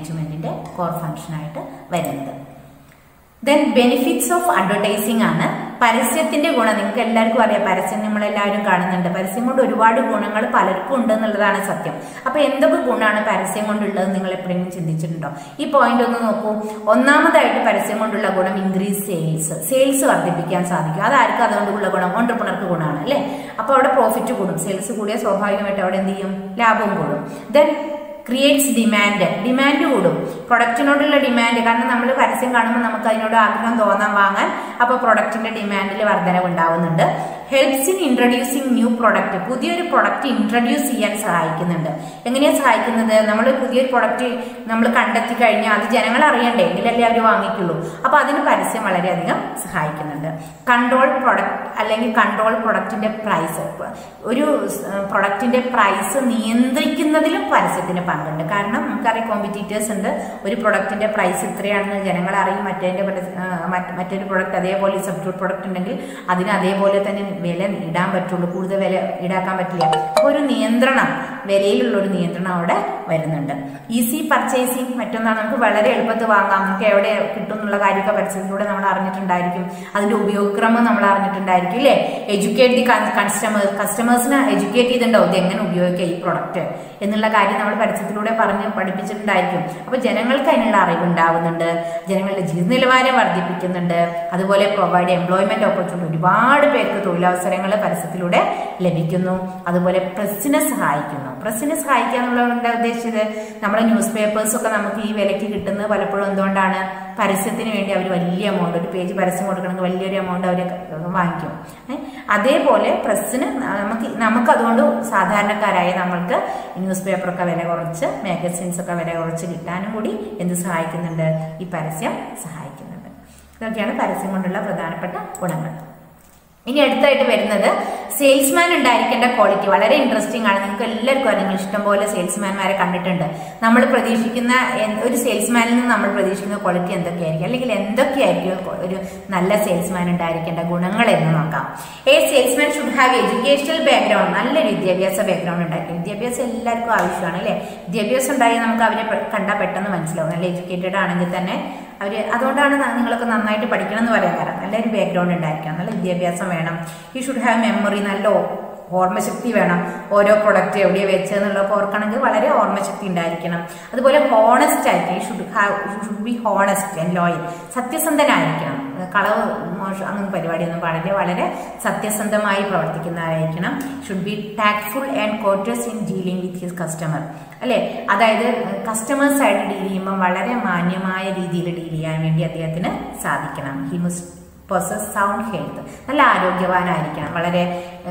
മാനേജ്മെന്റിന്റെ കോർ ഫങ്ഷൻ ആയിട്ട് വരുന്നത് ദെൻ ബെനിഫിറ്റ്സ് ഓഫ് അഡ്വർടൈസിംഗ് ആണ് പരസ്യത്തിന്റെ ഗുണം നിങ്ങൾക്ക് എല്ലാവർക്കും അറിയാം പരസ്യം നമ്മളെല്ലാവരും കാണുന്നുണ്ട് പരസ്യം കൊണ്ട് ഒരുപാട് ഗുണങ്ങൾ പലർക്കും ഉണ്ട് എന്നുള്ളതാണ് സത്യം അപ്പൊ എന്തൊക്കെ ഗുണമാണ് പരസ്യം കൊണ്ടുള്ളത് നിങ്ങൾ എപ്പോഴെങ്കിലും ചിന്തിച്ചിട്ടുണ്ടോ ഈ പോയിന്റ് ഒന്ന് നോക്കൂ ഒന്നാമതായിട്ട് പരസ്യം കൊണ്ടുള്ള ഗുണം ഇൻക്രീസ് സെയിൽസ് സെയിൽസ് വർദ്ധിപ്പിക്കാൻ സാധിക്കും അതാർക്കും അതുകൊണ്ടുള്ള ഗുണം ഓണ്ടർപ്രണർക്ക് ഗുണമാണ് അല്ലേ അപ്പോൾ അവിടെ പ്രോഫിറ്റ് കൂടും സെയിൽസ് കൂടിയ സ്വാഭാവികമായിട്ട് അവിടെ എന്ത് ചെയ്യും ലാഭം കൂടും ദെൻ ക്രിയേറ്റ്സ് ഡിമാൻഡ് ഡിമാൻഡ് കൂടും പ്രൊഡക്റ്റിനോടുള്ള ഡിമാൻഡ് കാരണം നമ്മൾ പരസ്യം കാണുമ്പോൾ നമുക്ക് അതിനോട് ആഗ്രഹം തോന്നാൻ വാങ്ങാൻ അപ്പോൾ പ്രൊഡക്റ്റിന്റെ ഡിമാൻഡിൽ വർധനവ് ഉണ്ടാവുന്നുണ്ട് helps in introducing new product പുതിയൊരു പ്രൊഡക്റ്റ് ഇൻട്രൊഡ്യൂസ് ചെയ്യാൻ സഹായിക്കുന്നുണ്ട് എങ്ങനെയാണ് സഹായിക്കുന്നത് നമ്മൾ പുതിയൊരു പ്രൊഡക്റ്റ് നമ്മൾ കണ്ടെത്തി കഴിഞ്ഞാൽ അത് ജനങ്ങൾ അറിയണ്ടേ എങ്കിലല്ലേ അവർ വാങ്ങിക്കുള്ളൂ അപ്പോൾ അതിന് പരസ്യം വളരെയധികം സഹായിക്കുന്നുണ്ട് കൺട്രോൾ പ്രൊഡക്റ്റ് അല്ലെങ്കിൽ കൺട്രോൾ പ്രൊഡക്റ്റിന്റെ പ്രൈസ് ഒരു പ്രൊഡക്റ്റിന്റെ പ്രൈസ് നിയന്ത്രിക്കുന്നതിലും പരസ്യത്തിന് പങ്കുണ്ട് കാരണം നമുക്കറിയാം കോമ്പറ്റീറ്റേഴ്സ് ഉണ്ട് ഒരു പ്രൊഡക്റ്റിന്റെ പ്രൈസ് ഇത്രയാണെന്ന് ജനങ്ങൾ അറിയും മറ്റേ മറ്റൊരു പ്രൊഡക്റ്റ് അതേപോലെ സബ്സ്റ്റിറ്റ്യൂട്ട് പ്രൊഡക്റ്റ് ഉണ്ടെങ്കിൽ അതിന് അതേപോലെ തന്നെ വില ഇടാൻ പറ്റുള്ളൂ കൂടുതൽ വില ഈടാക്കാൻ പറ്റില്ല അപ്പോൾ ഒരു നിയന്ത്രണം വിലയിലുള്ള ഒരു നിയന്ത്രണം അവിടെ വരുന്നുണ്ട് ഈസി പർച്ചേസിങ് മറ്റൊന്നാണ് നമുക്ക് വളരെ എളുപ്പത്തിൽ വാങ്ങാം നമുക്ക് എവിടെ കിട്ടും എന്നുള്ള കാര്യമൊക്കെ പരസ്യത്തിലൂടെ നമ്മൾ അറിഞ്ഞിട്ടുണ്ടായിരിക്കും അതിന്റെ ഉപയോഗക്രമം നമ്മൾ അറിഞ്ഞിട്ടുണ്ടായിരിക്കും അല്ലേ എഡ്യൂക്കേറ്റ് ദി കസ്റ്റമേഴ്സ് കസ്റ്റമേഴ്സിനെ എഡ്യൂക്കേറ്റ് ചെയ്തിട്ടുണ്ടാവും ഇത് എങ്ങനെ ഉപയോഗിക്കുക ഈ പ്രൊഡക്റ്റ് എന്നുള്ള കാര്യം നമ്മൾ പരസ്യത്തിലൂടെ പറഞ്ഞ് പഠിപ്പിച്ചിട്ടുണ്ടായിരിക്കും അപ്പോൾ ജനങ്ങൾക്ക് അതിനുള്ള അറിവ് ഉണ്ടാവുന്നുണ്ട് ജനങ്ങളുടെ ജീവിത നിലവാരം വർദ്ധിപ്പിക്കുന്നുണ്ട് അതുപോലെ പ്രൊവൈഡ് എംപ്ലോയ്മെന്റ് ഓപ്പർച്യൂണിറ്റി ഒരുപാട് പേർക്ക് തൊഴിലവസരങ്ങൾ പരസ്യത്തിലൂടെ ലഭിക്കുന്നു അതുപോലെ പ്രസ്സിനെ സഹായിക്കുന്നു പ്രസ്സിനെ സഹായിക്കുക എന്നുള്ളതുകൊണ്ട് ഉദ്ദേശിച്ചത് നമ്മുടെ ന്യൂസ് പേപ്പേഴ്സ് ഒക്കെ നമുക്ക് ഈ വിലയ്ക്ക് കിട്ടുന്നത് പലപ്പോഴും എന്തുകൊണ്ടാണ് പരസ്യത്തിന് വേണ്ടി അവർ വലിയ എമൗണ്ട് ഒരു പേജ് പരസ്യം കൊടുക്കണമെങ്കിൽ വലിയൊരു എമൗണ്ട് അവർ വാങ്ങിക്കും അതേപോലെ പ്രസ്സിന് നമുക്ക് നമുക്ക് അതുകൊണ്ട് സാധാരണക്കാരായ നമ്മൾക്ക് ന്യൂസ് പേപ്പറൊക്കെ വില കുറച്ച് മാഗസിൻസ് ഒക്കെ വില കുറച്ച് കിട്ടാനും കൂടി എന്ത് സഹായിക്കുന്നുണ്ട് ഈ പരസ്യം സഹായിക്കുന്നുണ്ട് ഇതൊക്കെയാണ് പരസ്യം കൊണ്ടുള്ള പ്രധാനപ്പെട്ട ഗുണങ്ങൾ ഇനി അടുത്തായിട്ട് വരുന്നത് സെയിൽസ്മാൻ ഉണ്ടായിരിക്കേണ്ട ക്വാളിറ്റി വളരെ ഇൻട്രസ്റ്റിംഗ് ആണ് നിങ്ങൾക്ക് എല്ലാവർക്കും അറിയാം നിങ്ങൾ ഇഷ്ടംപോലെ സെയിൽസ്മാൻമാരെ കണ്ടിട്ടുണ്ട് നമ്മൾ പ്രതീക്ഷിക്കുന്ന ഒരു സെയിൽസ്മാനിൽ നിന്ന് നമ്മൾ പ്രതീക്ഷിക്കുന്ന ക്വാളിറ്റി എന്തൊക്കെയായിരിക്കും അല്ലെങ്കിൽ എന്തൊക്കെയായിരിക്കും ഒരു നല്ല സെയിൽസ്മാൻ ഉണ്ടായിരിക്കേണ്ട ഗുണങ്ങൾ എന്ന് നോക്കാം a salesman should have educational background നല്ലൊരു വിദ്യാഭ്യാസ ബാക്ക്ഗ്രൗണ്ട് ഉണ്ടായിരിക്കും വിദ്യാഭ്യാസം എല്ലാവർക്കും ആവശ്യമാണ് അല്ലേ വിദ്യാഭ്യാസം ഉണ്ടായി നമുക്ക് അവരെ കണ്ടാൽ പെട്ടെന്ന് മനസ്സിലാവും നല്ല എഡ്യൂക്കേറ്റഡ് ആണെങ്കിൽ തന്നെ അവർ അതുകൊണ്ടാണ് നിങ്ങളൊക്കെ നന്നായിട്ട് പഠിക്കണം എന്ന് പറയാൻ കാരണം നല്ലൊരു ബാക്ക്ഗ്രൗണ്ട് ഉണ്ടായിരിക്കണം നല്ല വിദ്യാഭ്യാസം വേണം ഈ ഷുഡ് ഹാവ് മെമ്മറി നല്ല ഓർമ്മശക്തി വേണം ഓരോ പ്രൊഡക്റ്റ് എവിടെയാണ് വെച്ചതെന്നുള്ളതൊക്കെ ഓർക്കണമെങ്കിൽ വളരെ ഓർമ്മശക്തി ഉണ്ടായിരിക്കണം അതുപോലെ ഹോണസ്റ്റ് ആയിട്ട് ഈ should have should be honest and loyal സത്യസന്ധനായിരിക്കണം കളവ് മോശം അങ്ങനെ പരിപാടിയൊന്നും പാടില്ല വളരെ സത്യസന്ധമായി പ്രവർത്തിക്കുന്നതായിരിക്കണം should be tactful and courteous in dealing with his customer അല്ലേ അതായത് കസ്റ്റമേഴ്സ് ആയിട്ട് ഡീൽ ചെയ്യുമ്പോൾ വളരെ മാന്യമായ രീതിയിൽ ഡീൽ ചെയ്യാൻ വേണ്ടി അദ്ദേഹത്തിന് സാധിക്കണം he must possess sound health നല്ല ആരോഗ്യവാനായിരിക്കണം വളരെ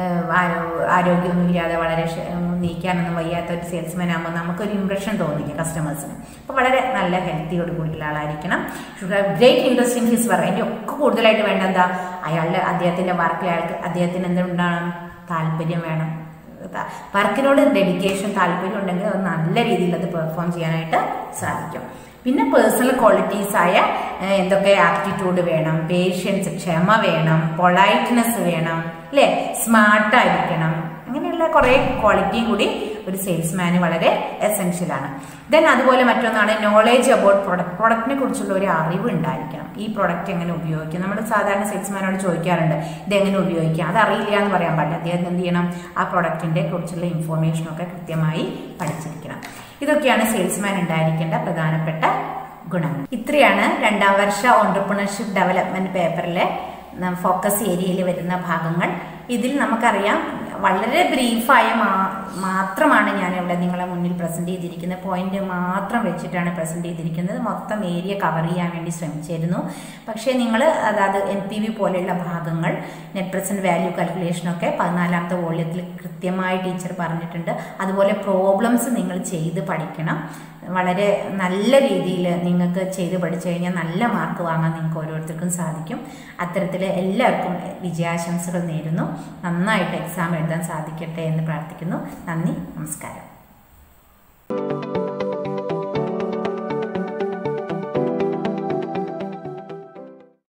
ആരോഗ്യമൊന്നുമില്ലാതെ വളരെ നീക്കാനൊന്നും വയ്യാത്ത ഒരു സെയിൽസ്മാൻ ആകുമ്പോൾ നമുക്കൊരു ഇംപ്രഷൻ തോന്നില്ല കസ്റ്റമേഴ്സിന് അപ്പോൾ വളരെ നല്ല ഹെൽത്തിയോട് കൂടിയുള്ള ആളായിരിക്കണം should have great interest in his work അതിൻ്റെ ഒക്കെ കൂടുതലായിട്ട് വേണ്ട എന്താ അയാളുടെ അദ്ദേഹത്തിൻ്റെ വർക്കിൽ അയാൾക്ക് അദ്ദേഹത്തിന് എന്തുണ്ടാകണം താല്പര്യം വേണം വർക്കിനോട് ഡെഡിക്കേഷൻ താല്പര്യം ഉണ്ടെങ്കിൽ അത് നല്ല രീതിയിൽ അത് പെർഫോം ചെയ്യാനായിട്ട് സാധിക്കും പിന്നെ പേഴ്സണൽ ക്വാളിറ്റീസ് ആയ എന്തൊക്കെ ആപ്റ്റിറ്റ്യൂഡ് വേണം പേഷ്യൻസ് ക്ഷമ വേണം പൊളൈറ്റ്നെസ് വേണം അല്ലേ സ്മാർട്ടായിരിക്കണം അങ്ങനെയുള്ള കുറേ ക്വാളിറ്റിയും കൂടി ഒരു സെയിൽസ്മാന് വളരെ എസെൻഷ്യൽ ആണ് ദെൻ അതുപോലെ മറ്റൊന്നാണ് നോളേജ് അബൌട്ട് പ്രൊഡക്റ്റ് പ്രൊഡക്റ്റിനെ കുറിച്ചുള്ള ഒരു അറിവ് ഉണ്ടായിരിക്കണം ഈ പ്രൊഡക്റ്റ് എങ്ങനെ ഉപയോഗിക്കാം നമ്മൾ സാധാരണ സെയിൽസ്മാനോട് ചോദിക്കാറുണ്ട് ഇതെങ്ങനെ ഉപയോഗിക്കാം അത് അറിയില്ല എന്ന് പറയാൻ പാടില്ല അദ്ദേഹം എന്ത് ചെയ്യണം ആ പ്രൊഡക്റ്റിന്റെ കുറിച്ചുള്ള ഇൻഫോർമേഷനൊക്കെ കൃത്യമായി പഠിച്ചിരിക്കണം ഇതൊക്കെയാണ് സെയിൽസ്മാൻ ഉണ്ടായിരിക്കേണ്ട പ്രധാനപ്പെട്ട ഗുണങ്ങൾ ഇത്രയാണ് രണ്ടാം വർഷ ഓണ്ടർപ്രണർഷിപ്പ് ഡെവലപ്മെന്റ് പേപ്പറിലെ ഫോക്കസ് ഏരിയയിൽ വരുന്ന ഭാഗങ്ങൾ ഇതിൽ നമുക്കറിയാം വളരെ ബ്രീഫായ മാ മാത്രമാണ് ഞാൻ ഇവിടെ നിങ്ങളെ മുന്നിൽ പ്രസന്റ് ചെയ്തിരിക്കുന്ന പോയിന്റ് മാത്രം വെച്ചിട്ടാണ് പ്രസന്റ് ചെയ്തിരിക്കുന്നത് മൊത്തം ഏരിയ കവർ ചെയ്യാൻ വേണ്ടി ശ്രമിച്ചിരുന്നു പക്ഷേ നിങ്ങൾ അതായത് എൻ പി വി പോലെയുള്ള ഭാഗങ്ങൾ നെറ്റ് പ്രസന്റ് വാല്യൂ കാൽക്കുലേഷനൊക്കെ പതിനാലാമത്തെ വോള്യത്തിൽ കൃത്യമായി ടീച്ചർ പറഞ്ഞിട്ടുണ്ട് അതുപോലെ പ്രോബ്ലംസ് നിങ്ങൾ ചെയ്ത് പഠിക്കണം വളരെ നല്ല രീതിയിൽ നിങ്ങൾക്ക് ചെയ്ത് പഠിച്ചു കഴിഞ്ഞാൽ നല്ല മാർക്ക് വാങ്ങാൻ നിങ്ങൾക്ക് ഓരോരുത്തർക്കും സാധിക്കും അത്തരത്തിൽ എല്ലാവർക്കും വിജയാശംസകൾ നേരുന്നു നന്നായിട്ട് എക്സാം എഴുതാൻ സാധിക്കട്ടെ എന്ന് പ്രാർത്ഥിക്കുന്നു നന്ദി നമസ്കാരം